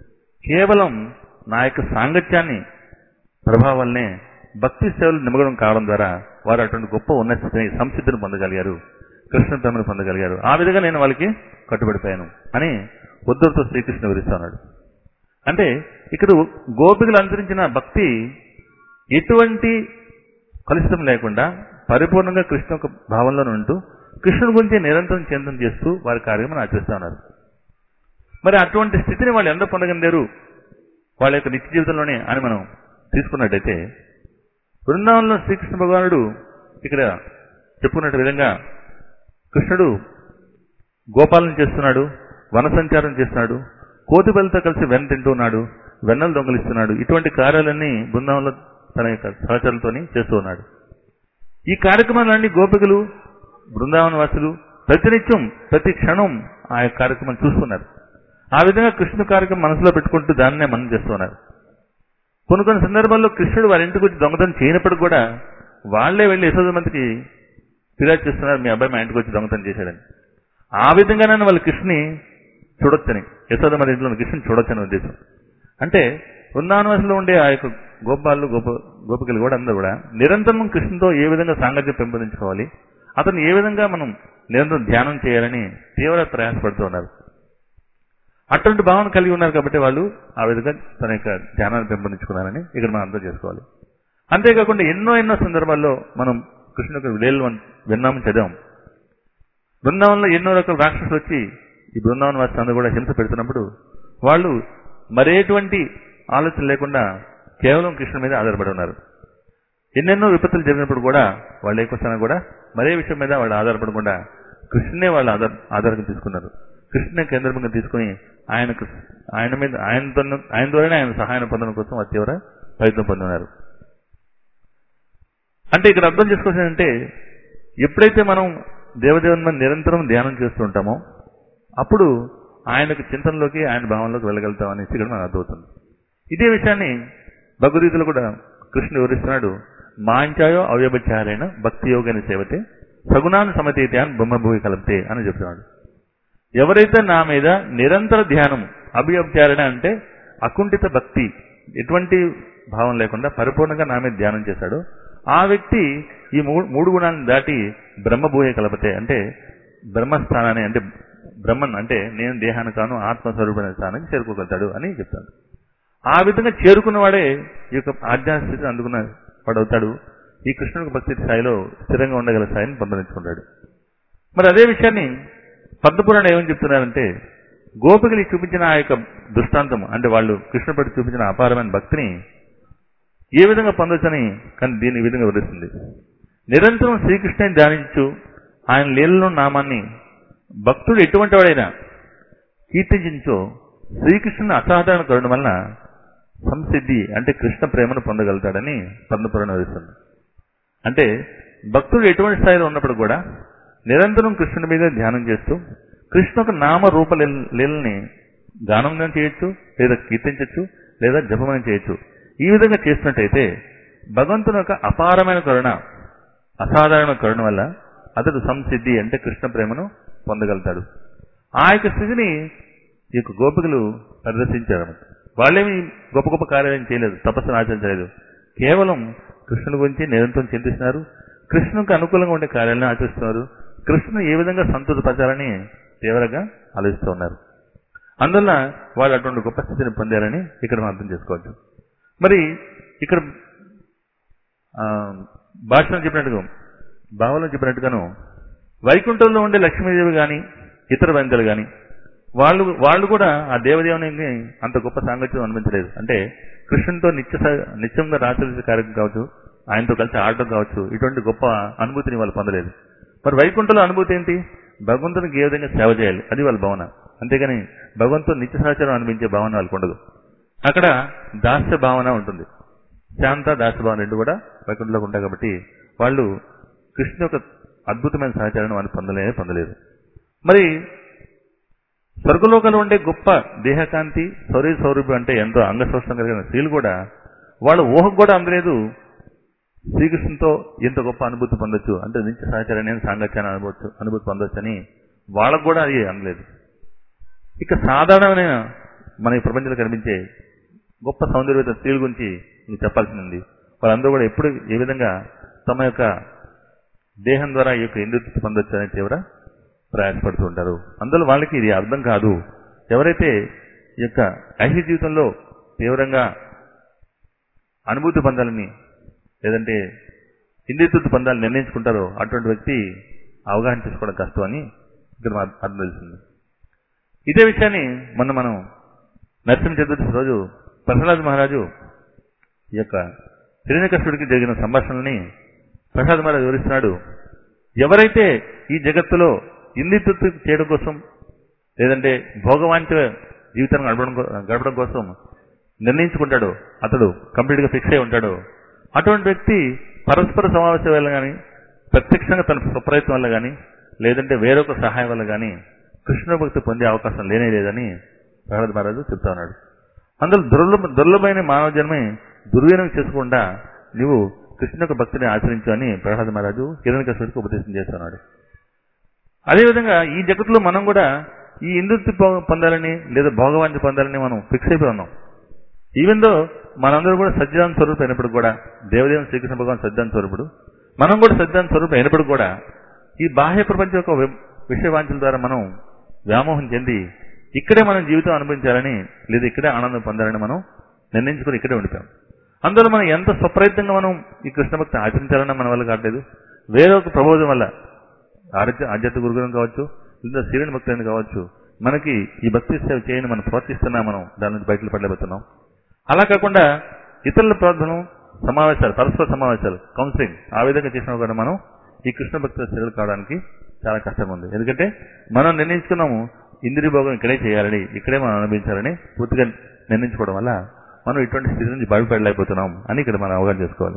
కేవలం నా యొక్క సాంగత్యాన్ని ప్రభావాలనే భక్తి సేవలు నిమగడం కావడం ద్వారా వారు అటువంటి గొప్ప ఉన్నత స్థితిని సంసిద్ధిని పొందగలిగారు కృష్ణ ప్రేమను పొందగలిగారు ఆ విధంగా నేను వాళ్ళకి కట్టుబడిపోయాను అని ఉద్దరితో శ్రీకృష్ణ వివరిస్తున్నాడు అంటే ఇక్కడ గోపికలు అనుసరించిన భక్తి ఎటువంటి కలుషితం లేకుండా పరిపూర్ణంగా కృష్ణ యొక్క భావంలో ఉంటూ కృష్ణుని గురించి నిరంతరం చింతన చేస్తూ వారి కార్యక్రమం ఆచరిస్తూ ఉన్నారు మరి అటువంటి స్థితిని వాళ్ళు ఎంత పొందగలిగారు వాళ్ళ యొక్క నిత్య జీవితంలోనే అని మనం తీసుకున్నట్టయితే బృందావనంలో శ్రీకృష్ణ భగవానుడు ఇక్కడ చెప్పుకున్నట్టు విధంగా కృష్ణుడు గోపాలన చేస్తున్నాడు వన సంచారం చేస్తున్నాడు కోతిబలితో కలిసి వెన్న తింటున్నాడు వెన్నలు దొంగలిస్తున్నాడు ఇటువంటి కార్యాలన్నీ బృందావనంలో తన యొక్క సహచరులతోని చేస్తూ ఉన్నాడు ఈ కార్యక్రమాలన్నీ గోపికలు బృందావన వాసులు ప్రతినిత్యం ప్రతి క్షణం ఆ యొక్క కార్యక్రమం చూస్తున్నారు ఆ విధంగా కృష్ణ కార్యక్రమం మనసులో పెట్టుకుంటూ దాన్నే మనం చేస్తున్నారు కొన్ని కొన్ని సందర్భాల్లో కృష్ణుడు వారి ఇంటికి వచ్చి దొంగతనం చేయనప్పటికి కూడా వాళ్లే వెళ్లి యశోదమంతికి ఫిర్యాదు చేస్తున్నారు మీ అబ్బాయి మా ఇంటికి వచ్చి దొంగతనం చేశాడని ఆ విధంగానే వాళ్ళు కృష్ణని చూడొచ్చని యశోదమంతి ఇంట్లో ఉన్న కృష్ణని చూడొచ్చని ఉద్దేశం అంటే బృందావనవాసంలో ఉండే ఆ యొక్క గోపాలు గోప గోపికలు కూడా అందరూ కూడా నిరంతరం కృష్ణుతో ఏ విధంగా సాంగత్యం పెంపొందించుకోవాలి అతను ఏ విధంగా మనం నిరంతరం ధ్యానం చేయాలని తీవ్ర ప్రయాసపడుతూ ఉన్నారు అటువంటి భావన కలిగి ఉన్నారు కాబట్టి వాళ్ళు ఆ విధంగా తన యొక్క ధ్యానాన్ని పెంపొందించుకున్నారని ఇక్కడ మనం అర్థం చేసుకోవాలి అంతేకాకుండా ఎన్నో ఎన్నో సందర్భాల్లో మనం కృష్ణుని యొక్క విలేలు విన్నాము చదివాం బృందావనంలో ఎన్నో రకాల రాక్షసులు వచ్చి ఈ బృందావన వాసులందరూ కూడా హింస పెడుతున్నప్పుడు వాళ్ళు మరేటువంటి ఆలోచన లేకుండా కేవలం కృష్ణుని మీద ఆధారపడి ఉన్నారు ఎన్నెన్నో విపత్తులు జరిగినప్పుడు కూడా వాళ్ళు ఏకొస్తానా కూడా మరే విషయం మీద వాళ్ళు ఆధారపడకుండా కృష్ణునే వాళ్ళు ఆధార ఆధారంగా తీసుకున్నారు కృష్ణునే కేంద్రంగా తీసుకుని ఆయనకు ఆయన మీద ఆయనతో ఆయన ద్వారానే ఆయన సహాయం పొందడం కోసం వారు తీవ్ర ప్రయత్నం పొందున్నారు అంటే ఇక్కడ అర్థం చేసుకోవాల్సింది అంటే ఎప్పుడైతే మనం దేవదేవుని మీద నిరంతరం ధ్యానం చేస్తూ ఉంటామో అప్పుడు ఆయనకు చింతనలోకి ఆయన భావంలోకి వెళ్ళగలుగుతాం అనేసి ఇక్కడ మనకు అర్థమవుతుంది ఇదే విషయాన్ని భగవద్గీతలో కూడా కృష్ణుడు వివరిస్తున్నాడు మాంచాయో అవ్యభచారైన భక్తి యోగాన్ని సేవతే సగుణాన్ని సమతీతే అని బ్రహ్మభూమి కలపతే అని చెప్తున్నాడు ఎవరైతే నా మీద నిరంతర ధ్యానం అభివ్యాచారణ అంటే అకుంఠిత భక్తి ఎటువంటి భావం లేకుండా పరిపూర్ణంగా నా మీద ధ్యానం చేశాడో ఆ వ్యక్తి ఈ మూ- మూడు గుణాలను దాటి బ్రహ్మభూయ కలపతే అంటే బ్రహ్మస్థానాన్ని అంటే బ్రహ్మన్ అంటే నేను దేహాన్ని కాను ఆత్మస్వరూపమైన స్థానానికి చేరుకోగలుగుతాడు అని చెప్తాడు ఆ విధంగా చేరుకున్నవాడే ఈ యొక్క ఆధ్యాత్మిక స్థితిని అందుకున్న వాడవుతాడు ఈ కృష్ణుడికి భక్తి స్థాయిలో స్థిరంగా ఉండగల స్థాయిని పొందనించుకుంటాడు మరి అదే విషయాన్ని పద్మపురాణం ఏమని చెప్తున్నారంటే గోపికలు చూపించిన ఆ యొక్క దృష్టాంతం అంటే వాళ్ళు కృష్ణ పట్ల చూపించిన అపారమైన భక్తిని ఏ విధంగా పొందొచ్చని కానీ దీన్ని ఈ విధంగా వివరిస్తుంది నిరంతరం శ్రీకృష్ణుని ధ్యానించు ఆయన లీలలో నామాన్ని భక్తుడు ఎటువంటి వాడైనా కీర్తించో శ్రీకృష్ణుని అసాధారణ కరుణ వలన సంసిద్ధి అంటే కృష్ణ ప్రేమను పొందగలుగుతాడని పద్మపురాణం వివరిస్తుంది అంటే భక్తుడు ఎటువంటి స్థాయిలో ఉన్నప్పుడు కూడా నిరంతరం కృష్ణుడి మీద ధ్యానం చేస్తూ కృష్ణ ఒక నామ రూప లీల- లీలని గానంగా చేయొచ్చు లేదా కీర్తించవచ్చు లేదా జపమని చేయొచ్చు ఈ విధంగా చేసినట్టయితే భగవంతుని యొక్క అపారమైన కరుణ అసాధారణ కరుణ వల్ల అతడు సంసిద్ధి అంటే కృష్ణ ప్రేమను పొందగలుగుతాడు ఆ యొక్క స్థితిని ఈ యొక్క గోపికలు ప్రదర్శించారు వాళ్ళేమి గొప్ప గొప్ప కార్యాలను చేయలేదు తపస్సును ఆచరించలేదు కేవలం కృష్ణుని గురించి నిరంతరం చింతిస్తున్నారు కృష్ణునికి అనుకూలంగా ఉండే కార్యాలను ఆచరిస్తున్నారు కృష్ణుని ఏ విధంగా సంతోషపరచాలని తీవ్రంగా ఆలోచిస్తూ ఉన్నారు అందువల్ల వాళ్ళు అటువంటి గొప్ప స్థితిని పొందారని ఇక్కడ మనం అర్థం చేసుకోవచ్చు మరి ఇక్కడ ఆ, భాషలో చెప్పినట్టుగా భావంలో చెప్పినట్టుగాను వైకుంఠంలో ఉండే లక్ష్మీదేవి గాని ఇతర వంతలు గాని వాళ్ళు వాళ్ళు కూడా ఆ దేవదేవుని అంత గొప్ప సాంగత్యం అనిపించలేదు అంటే కృష్ణునితో నిత్య స- నిత్యంగా రాచరిత కార్యక్రమం కావచ్చు ఆయనతో కలిసి ఆడటం కావచ్చు ఇటువంటి గొప్ప అనుభూతిని వాళ్ళు పొందలేదు మరి వైకుంఠంలో అనుభూతి ఏంటి భగవంతునికి ఏ విధంగా సేవ చేయాలి అది వాళ్ళ భావన అంతేగాని భగవంతుడు నిత్య సహచారం అనిపించే భావన వాళ్ళకు ఉండదు అక్కడ దాస్య భావన ఉంటుంది శాంత దాస్య భావన రెండు కూడా వైకుంఠంలోకి ఉంటాయి కాబట్టి వాళ్ళు కృష్ణ యొక్క అద్భుతమైన సహచారాన్ని వాళ్ళు పొందలే పొందలేదు మరి స్వర్గలోకంలో ఉండే గొప్ప దేహకాంతి శౌర్య సౌరభ్యం అంటే ఎంతో అంగస్వస్థం కలిగిన స్త్రీలు కూడా వాళ్ళ ఊహకు కూడా అందలేదు శ్రీకృష్ణుతో ఇంత గొప్ప అనుభూతి పొందొచ్చు అంటే నిత్య సహచారాన్ని సాంగత్యాన్ని అనుభూతి అనుభూతి పొందొచ్చు అని వాళ్ళకు కూడా అది అందలేదు ఇక సాధారణమైన మన ఈ ప్రపంచంలో కనిపించే గొప్ప సౌందర్యత స్త్రీల గురించి మీకు చెప్పాల్సి ఉంది వాళ్ళందరూ కూడా ఎప్పుడు ఏ విధంగా తమ యొక్క దేహం ద్వారా ఈ యొక్క ఇంద్రియ పొందొచ్చు అనే తీవ్ర ప్రయాసపడుతూ ఉంటారు అందులో వాళ్ళకి ఇది అర్థం కాదు ఎవరైతే ఈ యొక్క ఐహిక జీవితంలో తీవ్రంగా అనుభూతి పొందాలని లేదంటే ఇంద్రియతృప్తి పొందాలని నిర్ణయించుకుంటారో అటువంటి వ్యక్తి అవగాహన చేసుకోవడం కష్టం అని ఇక్కడ మనకు అర్థం తెలిసింది ఇదే విషయాన్ని మొన్న మనం నరసింహ చతుర్థి రోజు ప్రహ్లాద్ మహారాజు ఈ యొక్క హిరణ్యకృష్ణుడికి జరిగిన సంభాషణల్ని ప్రహ్లాద్ మహారాజు వివరిస్తున్నాడు ఎవరైతే ఈ జగత్తులో ఇంద్రియతృప్తి చేయడం కోసం లేదంటే భోగవాంఛ జీవితాన్ని గడపడం కో- గడపడం కోసం నిర్ణయించుకుంటాడో అతడు కంప్లీట్ గా ఫిక్స్ అయి ఉంటాడో అటువంటి వ్యక్తి పరస్పర సమావేశం వల్ల కానీ ప్రత్యక్షంగా తన స్వప్రయత్నం వల్ల కానీ లేదంటే వేరొక సహాయం వల్ల కానీ కృష్ణ భక్తి పొందే అవకాశం లేనే లేదని ప్రహ్లాద్ మహారాజు చెప్తా ఉన్నాడు అందులో దుర్లభ దుర్లభమైన మానవ జన్మే దుర్వినియోగం చేసుకోకుండా నువ్వు కృష్ణ యొక్క భక్తిని ఆచరించు అని ప్రహ్లాద్ మహారాజు హిరణ్యకృష్ణుడికి ఉపదేశం చేస్తున్నాడు అదేవిధంగా ఈ జగత్తులో మనం కూడా ఈ ఇంద్రుతి పొందాలని లేదా భోగవాంఛ పొందాలని మనం ఫిక్స్ అయిపోయి ఉన్నాం ఈవెన్ దో మనందరూ కూడా సజ్జాన్ స్వరూపం అయినప్పుడు కూడా దేవదేవుని శ్రీకృష్ణ భగవాన్ సజ్జాన్ స్వరూపుడు మనం కూడా సజ్జాన్ స్వరూపం అయినప్పుడు కూడా ఈ బాహ్య ప్రపంచం యొక్క వి- విషయవాంఛల ద్వారా మనం వ్యామోహం చెంది ఇక్కడే మనం జీవితం అనుభవించాలని లేదా ఇక్కడే ఆనందం పొందాలని మనం నిర్ణయించుకుని ఇక్కడే ఉండిపోయాం అందువల్ల మనం ఎంత స్వప్రయత్నంగా మనం ఈ కృష్ణ భక్తి ఆచరించాలన్నా మన వల్ల కావట్లేదు వేరే ఒక ప్రబోధం వల్ల ఆరోగ్య ఆధ్యాత్మిక గురుకులం కావచ్చు లేదా సీరియన్ భక్తులని కావచ్చు మనకి ఈ భక్తి సేవ చేయని మనం ప్రోత్సహిస్తున్నా మనం దాని నుంచి బయటకు పడలేకపోతున్నాం అలా కాకుండా ఇతరుల ప్రార్థన సమావేశాలు పరస్పర సమావేశాలు కౌన్సిలింగ్ ఆ విధంగా చేసినా కూడా మనం ఈ కృష్ణ భక్తుల సేవలు కావడానికి చాలా కష్టంగా ఉంది ఎందుకంటే మనం నిర్ణయించుకున్నాము ఇంద్రియ భోగం ఇక్కడే చేయాలని ఇక్కడే మనం అనుభవించాలని పూర్తిగా నిర్ణయించుకోవడం వల్ల మనం ఇటువంటి స్థితి నుంచి బయటపడలేకపోతున్నాం అని ఇక్కడ మనం అవగాహన చేసుకోవాలి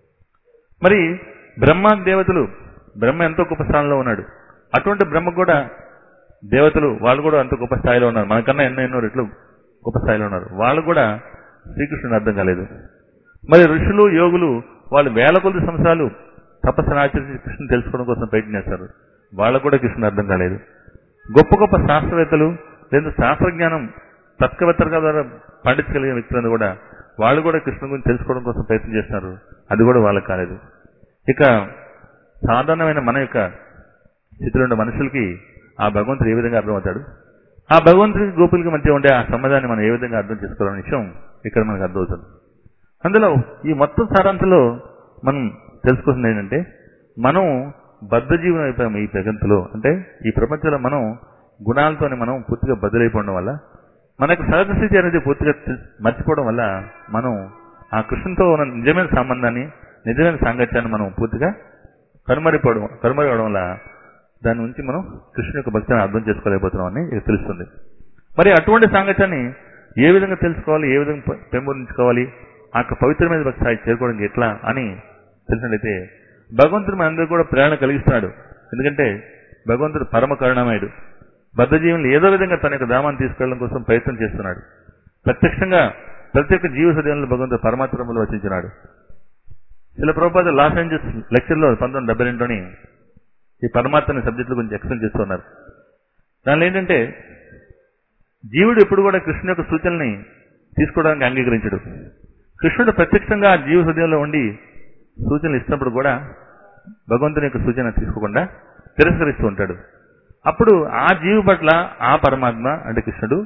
మరి బ్రహ్మ దేవతలు బ్రహ్మ ఎంతో గొప్ప స్థానంలో ఉన్నాడు అటువంటి బ్రహ్మ కూడా దేవతలు వాళ్ళు కూడా అంత గొప్ప స్థాయిలో ఉన్నారు మనకన్నా ఎన్నో ఎన్నో రెట్లు గొప్ప స్థాయిలో ఉన్నారు వాళ్ళు కూడా శ్రీకృష్ణుని అర్థం కాలేదు మరి ఋషులు యోగులు వాళ్ళు వేల కొద్ది సంవత్సరాలు తపస్సును ఆచరించి కృష్ణుని తెలుసుకోవడం కోసం ప్రయత్నం చేస్తారు వాళ్ళకు కూడా కృష్ణుని అర్థం కాలేదు గొప్ప గొప్ప శాస్త్రవేత్తలు లేదా శాస్త్రజ్ఞానం తర్కవేత్తలుగా ద్వారా పండించగలిగిన వ్యక్తులను కూడా వాళ్ళు కూడా కృష్ణుని గురించి తెలుసుకోవడం కోసం ప్రయత్నం చేస్తున్నారు అది కూడా వాళ్ళకి కాలేదు ఇక సాధారణమైన మన యొక్క స్థితిలో ఉన్న మనుషులకి ఆ భగవంతుడు ఏ విధంగా అర్థమవుతాడు ఆ భగవంతుడికి గోపులకి మధ్య ఉండే ఆ సంబంధాన్ని మనం ఏ విధంగా అర్థం చేసుకోవాలనే విషయం ఇక్కడ మనకు అర్థమవుతుంది అందులో ఈ మొత్తం సారాంశంలో మనం తెలుసుకోవాల్సింది ఏంటంటే మనం బద్ధ జీవనం అయిపోయాము ఈ జగత్తులో అంటే ఈ ప్రపంచంలో మనం గుణాలతోనే మనం పూర్తిగా బదులైపోవడం వల్ల మనకు సహజ స్థితి అనేది పూర్తిగా తె- మర్చిపోవడం వల్ల మనం ఆ కృష్ణుతో ఉన్న నిజమైన సంబంధాన్ని నిజమైన సాంగత్యాన్ని మనం పూర్తిగా కనుమరిపోవడం కనుమరిపోవడం వల్ల దాని నుంచి మనం కృష్ణుని యొక్క భక్తిని అర్థం చేసుకోలేకపోతున్నాం అని ఇది తెలుస్తుంది మరి అటువంటి సాంగత్యాన్ని ఏ విధంగా తెలుసుకోవాలి ఏ విధంగా పె- పెంపొందించుకోవాలి ఆ యొక్క పవిత్రమైన భక్తి స్థాయి చేరుకోవడానికి ఎట్లా అని తెలిసినట్లయితే భగవంతుడు మనందరూ కూడా ప్రేరణ కలిగిస్తున్నాడు ఎందుకంటే భగవంతుడు పరమ కరుణామయుడు బద్ధ జీవులు ఏదో విధంగా తన యొక్క ధామాన్ని తీసుకెళ్లడం కోసం ప్రయత్నం చేస్తున్నాడు ప్రత్యక్షంగా ప్రతి ఒక్క జీవ హృదయంలో భగవంతుడు పరమాత్మలో వచించినాడు శిల ప్రభుపాద లాస్ ఏంజల్స్ లెక్చర్లో పంతొమ్మిది వందల డెబ్బై రెండులోని ఈ పరమాత్మని సబ్జెక్టుల గురించి ఎక్స్ప్లెయిన్ చేస్తున్నారు దానిలో ఏంటంటే జీవుడు ఎప్పుడు కూడా కృష్ణుని యొక్క సూచనల్ని తీసుకోవడానికి అంగీకరించడు కృష్ణుడు ప్రత్యక్షంగా ఆ జీవ హృదయంలో ఉండి సూచనలు ఇచ్చినప్పుడు కూడా భగవంతుని యొక్క సూచన తీసుకోకుండా తిరస్కరిస్తూ ఉంటాడు అప్పుడు ఆ జీవి పట్ల ఆ పరమాత్మ అంటే కృష్ణుడు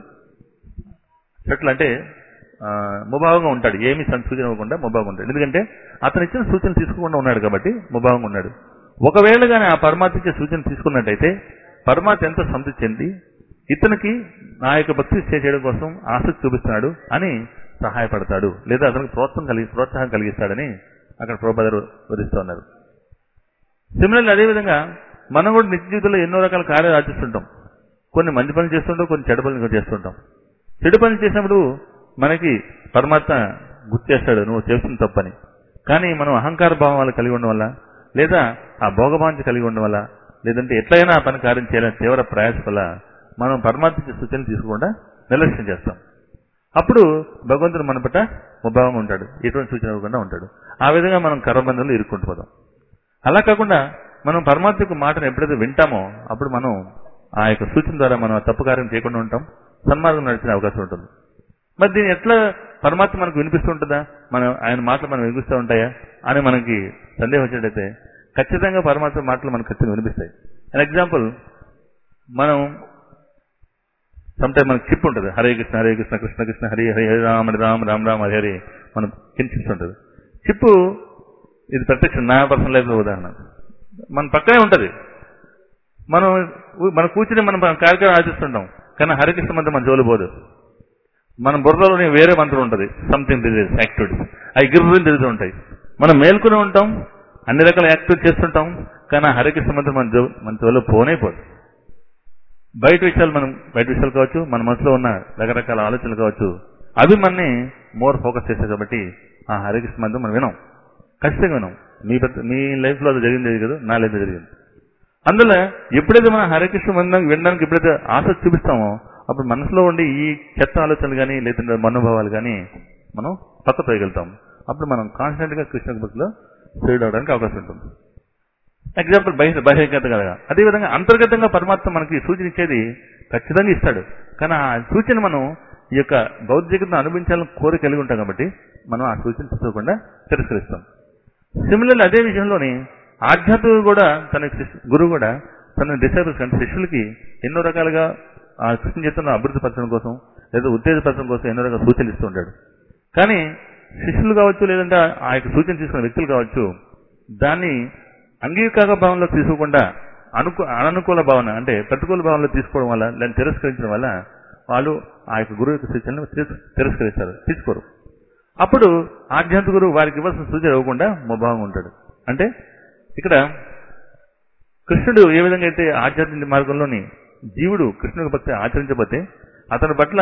ఎట్లా అంటే ఆ, ముభావంగా ఉంటాడు ఏమి సూచన ఇవ్వకుండా ముభావంగా ఉంటాడు ఎందుకంటే అతను ఇచ్చిన సూచన తీసుకోకుండా ఉన్నాడు కాబట్టి ముభావంగా ఉన్నాడు ఒకవేళ కానీ ఆ పరమాత్మ ఇచ్చే సూచన తీసుకున్నట్టయితే పరమాత్మ ఎంతో సంతృప్తి చెంది ఇతనికి నా యొక్క భక్తి చేయడం కోసం ఆసక్తి చూపిస్తున్నాడు అని సహాయపడతాడు లేదా అతనికి ప్రోత్సాహం కలిగి ప్రోత్సాహం కలిగిస్తాడని అక్కడ ప్రోపదరు వివరిస్తూ ఉన్నారు సిమిలర్లీ అదేవిధంగా మనం కూడా నిత్య జీవితంలో ఎన్నో రకాల కార్యాలు ఆచరిస్తుంటాం కొన్ని మంచి పనులు చేస్తుంటాం కొన్ని చెడు పనులు కూడా చేస్తుంటాం చెడు పనులు చేసినప్పుడు మనకి పరమాత్మ గుర్తు చేస్తాడు నువ్వు చేస్తున్న తప్పని కానీ మనం అహంకార భావం వల్ల కలిగి ఉండడం వల్ల లేదా ఆ భోగభాంతి కలిగి ఉండడం వల్ల లేదంటే ఎట్లయినా ఆ పని కార్యం చేయాలని తీవ్ర ప్రయాస వల్ల మనం పరమాత్మ ఇచ్చే సూచనలు తీసుకోకుండా నిర్లక్ష్యం చేస్తాం అప్పుడు భగవంతుడు మన పట్ల ముభావంగా ఉంటాడు ఎటువంటి సూచన ఇవ్వకుండా ఉంటాడు ఆ విధంగా మనం కర్మబంధంలో ఇరుక్కుంటూ పోతాం అలా కాకుండా మనం పరమాత్మ యొక్క మాటను ఎప్పుడైతే వింటామో అప్పుడు మనం ఆ యొక్క సూచన ద్వారా మనం ఆ తప్పు కార్యం చేయకుండా ఉంటాం సన్మార్గం నడిచిన అవకాశం ఉంటుంది మరి దీన్ని ఎట్లా పరమాత్మ మనకు వినిపిస్తూ ఉంటుందా మనం ఆయన మాటలు మనం వినిపిస్తూ ఉంటాయా అని మనకి సందేహం వచ్చినట్టయితే ఖచ్చితంగా పరమాత్మ మాటలు మనకు ఖచ్చితంగా వినిపిస్తాయి అన్ ఎగ్జాంపుల్ మనం సమ్టైమ్ మనకి చిప్ ఉంటుంది హరే కృష్ణ హరే కృష్ణ కృష్ణ కృష్ణ హరి హరి హరి రామ హరి రామ రామ రామ హరి హరి మనం కించిస్తుంటుంది చిప్పు ఇది ప్రత్యక్ష నా పర్సనల్ లైఫ్ లో ఉదాహరణ మన పక్కనే ఉంటది మనం ఊ- మన కూర్చుని మనం కార్యక్రమం ఆచరిస్తుంటాం కానీ హరికృష్ణ మంత్రం మన జోలు పోదు మన బుర్రలోని వేరే మంత్రం ఉంటుంది సంథింగ్ డిజీజ్ యాక్టివిటీస్ అవి గిర్రని తిరుగుతూ ఉంటాయి మనం మేల్కొని ఉంటాం అన్ని రకాల యాక్టివిటీ చేస్తుంటాం కానీ ఆ హరికృష్ణ మంత్రం మన జో మన జోలో పోనే పోదు బయట విషయాలు మనం బయట విషయాలు కావచ్చు మన మనసులో ఉన్న రకరకాల ఆలోచనలు కావచ్చు అవి మనని మోర్ ఫోకస్ చేస్తాయి కాబట్టి ఆ హరికృష్ణ మంత్రం మనం వినాం ఖచ్చితంగా వినాం మీ పెద్ద- మీ లైఫ్ లో అది జరిగింది కదా నా లైఫ్ లో జరిగింది అందులో ఎప్పుడైతే మనం హరికృష్ణ మందిరం వినడానికి ఎప్పుడైతే ఆసక్తి చూపిస్తామో అప్పుడు మనసులో ఉండి ఈ చెత్త ఆలోచనలు కానీ లేదంటే మనోభావాలు కానీ మనం పక్క తోయగలుగుతాం అప్పుడు మనం కాన్స్టెంట్ గా కృష్ణ భక్తిలో ఫీడ్ అవడానికి అవకాశం ఉంటుంది ఎగ్జాంపుల్ బహిర్ బహిర్గత కదా అదేవిధంగా అంతర్గతంగా పరమాత్మ మనకి సూచన ఇచ్చేది ఖచ్చితంగా ఇస్తాడు కానీ ఆ సూచన మనం ఈ యొక్క భౌతికతను అనుభవించాలని కోరిక కలిగి ఉంటాం కాబట్టి మనం ఆ సూచన తీసుకోకుండా తిరస్కరిస్తాం సిమిలర్లీ అదే విషయంలోని ఆధ్యాత్మిక కూడా తన శిష్యు- గురువు కూడా తన డిసైబుల్స్ అంటే శిష్యులకి ఎన్నో రకాలుగా ఆ కృష్ణ చేతులను అభివృద్ధి పరచడం కోసం లేదా ఉత్తేజపరచడం కోసం ఎన్నో రకాల సూచనలు ఇస్తూ ఉంటాడు కానీ శిష్యులు కావచ్చు లేదంటే ఆ యొక్క సూచన తీసుకున్న వ్యక్తులు కావచ్చు దాన్ని అంగీకార భావంలో తీసుకోకుండా అనుకూ అననుకూల భావన అంటే ప్రతికూల భావనలో తీసుకోవడం వల్ల దాన్ని తిరస్కరించడం వల్ల వాళ్ళు ఆ యొక్క గురువు యొక్క సూచనలు తిరస్- తిరస్కరిస్తారు తీసుకోరు అప్పుడు ఆధ్యాత్మిక గురువు వారికి ఇవ్వాల్సిన సూచన ఇవ్వకుండా ముభావంగా ఉంటాడు అంటే ఇక్కడ కృష్ణుడు ఏ విధంగా అయితే ఆధ్యాత్మిక మార్గంలోని జీవుడు కృష్ణుడి భక్తి ఆచరించబోతే అతని పట్ల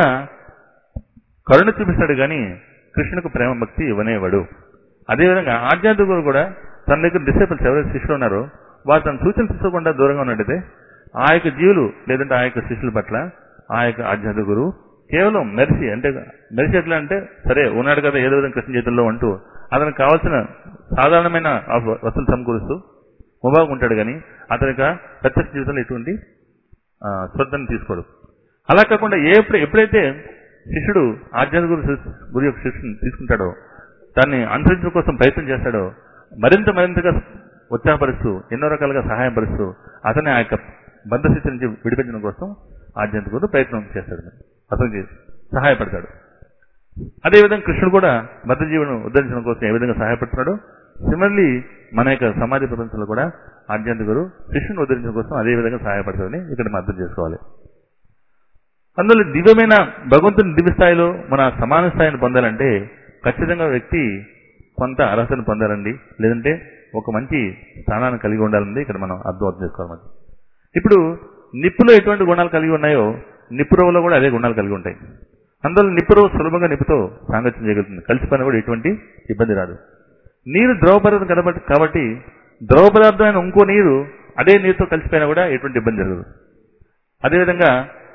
కరుణ చూపిస్తాడు కానీ కృష్ణునికి ప్రేమ భక్తి ఇవ్వనేవాడు అదేవిధంగా ఆధ్యాత్మిక గురువు కూడా తన దగ్గర డిసేబుల్స్ ఎవరైతే శిష్యులు ఉన్నారో వారు తన సూచన తీసుకోకుండా దూరంగా ఉన్నట్టయితే ఆ యొక్క జీవులు లేదంటే ఆ యొక్క శిష్యుల పట్ల ఆ యొక్క ఆధ్యాత్మిక గురువు కేవలం మెర్సీ అంటే మెర్సీ ఎట్లా అంటే సరే ఉన్నాడు కదా ఏదో విధంగా కృష్ణ చేతుల్లో అంటూ అతనికి కావాల్సిన సాధారణమైన ఆ వస్తువులు సమకూరుస్తూ ముబాగు ఉంటాడు కానీ అతనికి ఆ ప్రత్యక్ష జీవితంలో ఎటువంటి ఆ, శ్రద్ధను తీసుకోడు అలా కాకుండా ఏ ఎప్పుడైతే శిష్యుడు ఆధ్యాత్మిక గురు శిష్యు- గురు యొక్క శిష్యుని తీసుకుంటాడో దాన్ని అనుసరించడం కోసం ప్రయత్నం చేస్తాడో మరింత మరింతగా ఉత్సాహపరుస్తూ ఎన్నో రకాలుగా సహాయపరుస్తూ అతని ఆ యొక్క బంధస్థితి నుంచి విడిపించడం కోసం ఆధ్యాత్మిక గురు ప్రయత్నం చేస్తాడు అతనికి సహాయపడతాడు అదేవిధంగా కృష్ణుడు కూడా బద్ధజీవును ఉద్ధరించడం కోసం ఏ విధంగా సహాయపడుతున్నాడో సిమిలర్లీ మన యొక్క సమాజ ప్రపంచంలో కూడా ఆధ్యాత్మిక గురువు కృష్ణుని ఉద్ధరించడం కోసం అదే విధంగా సహాయపడతారని ఇక్కడ మనం అర్థం చేసుకోవాలి అందులో దివ్యమైన భగవంతుని దివ్య స్థాయిలో మన సమాన స్థాయిని పొందాలంటే ఖచ్చితంగా వ్యక్తి కొంత అర్హతను పొందాలండి లేదంటే ఒక మంచి స్థానాన్ని కలిగి ఉండాలండి ఇక్కడ మనం అర్థం చేసుకోవాలి ఇప్పుడు నిప్పులో ఎటువంటి గుణాలు కలిగి ఉన్నాయో నిప్పురవులో కూడా అదే గుణాలు కలిగి ఉంటాయి అందువల్ల నిప్పురవు సులభంగా నిప్పుతో సాంగత్యం చేయగలుగుతుంది కలిసిపోయినా కూడా ఎటువంటి ఇబ్బంది రాదు నీరు ద్రవ పదార్థం కనబడి కాబట్టి ద్రవ పదార్థమైన ఇంకో నీరు అదే నీరుతో కలిసిపోయినా కూడా ఎటువంటి ఇబ్బంది జరగదు అదేవిధంగా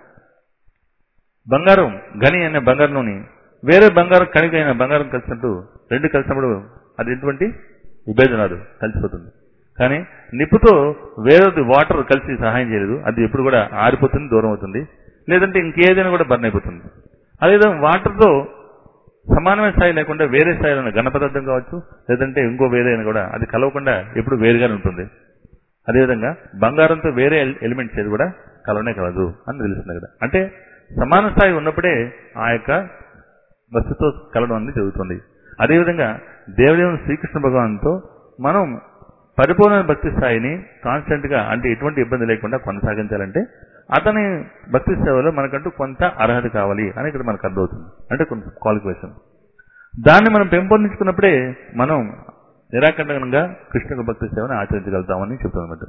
బంగారం గని అనే బంగారంలోని వేరే బంగారం కణిక అయిన బంగారం కలిసినట్టు రెండు కలిసినప్పుడు అది ఎటువంటి విభేదం రాదు కలిసిపోతుంది కానీ నిప్పుతో వేరేది వాటర్ కలిసి సహాయం చేయలేదు అది ఎప్పుడు కూడా ఆరిపోతుంది దూరం అవుతుంది లేదంటే ఇంకేదైనా కూడా బర్న్ అయిపోతుంది అదేవిధంగా వాటర్తో సమానమైన స్థాయి లేకుండా వేరే స్థాయిలో ఉన్న ఘన పదార్థం కావచ్చు లేదంటే ఇంకో వేరే అయినా కూడా అది కలవకుండా ఎప్పుడు వేరుగానే ఉంటుంది అదేవిధంగా బంగారంతో వేరే ఎల్- ఎలిమెంట్స్ ఏది కూడా కలవనే కలదు అని తెలుస్తుంది కదా అంటే సమాన స్థాయి ఉన్నప్పుడే ఆ యొక్క వస్తుతో కలవడం అనేది జరుగుతుంది అదేవిధంగా దేవదేవుని శ్రీకృష్ణ భగవాన్తో మనం పరిపూర్ణ భక్తి స్థాయిని కాన్స్టెంట్ గా అంటే ఎటువంటి ఇబ్బంది లేకుండా కొనసాగించాలంటే అతని భక్తి సేవలో మనకంటూ కొంత అర్హత కావాలి అని ఇక్కడ మనకు అర్థమవుతుంది అంటే కొంత క్వాలిఫికేషన్ దాన్ని మనం పెంపొందించుకున్నప్పుడే మనం నిరాకంటకంగా కృష్ణ భక్తి సేవను ఆచరించగలుగుతామని చెప్తున్నమాట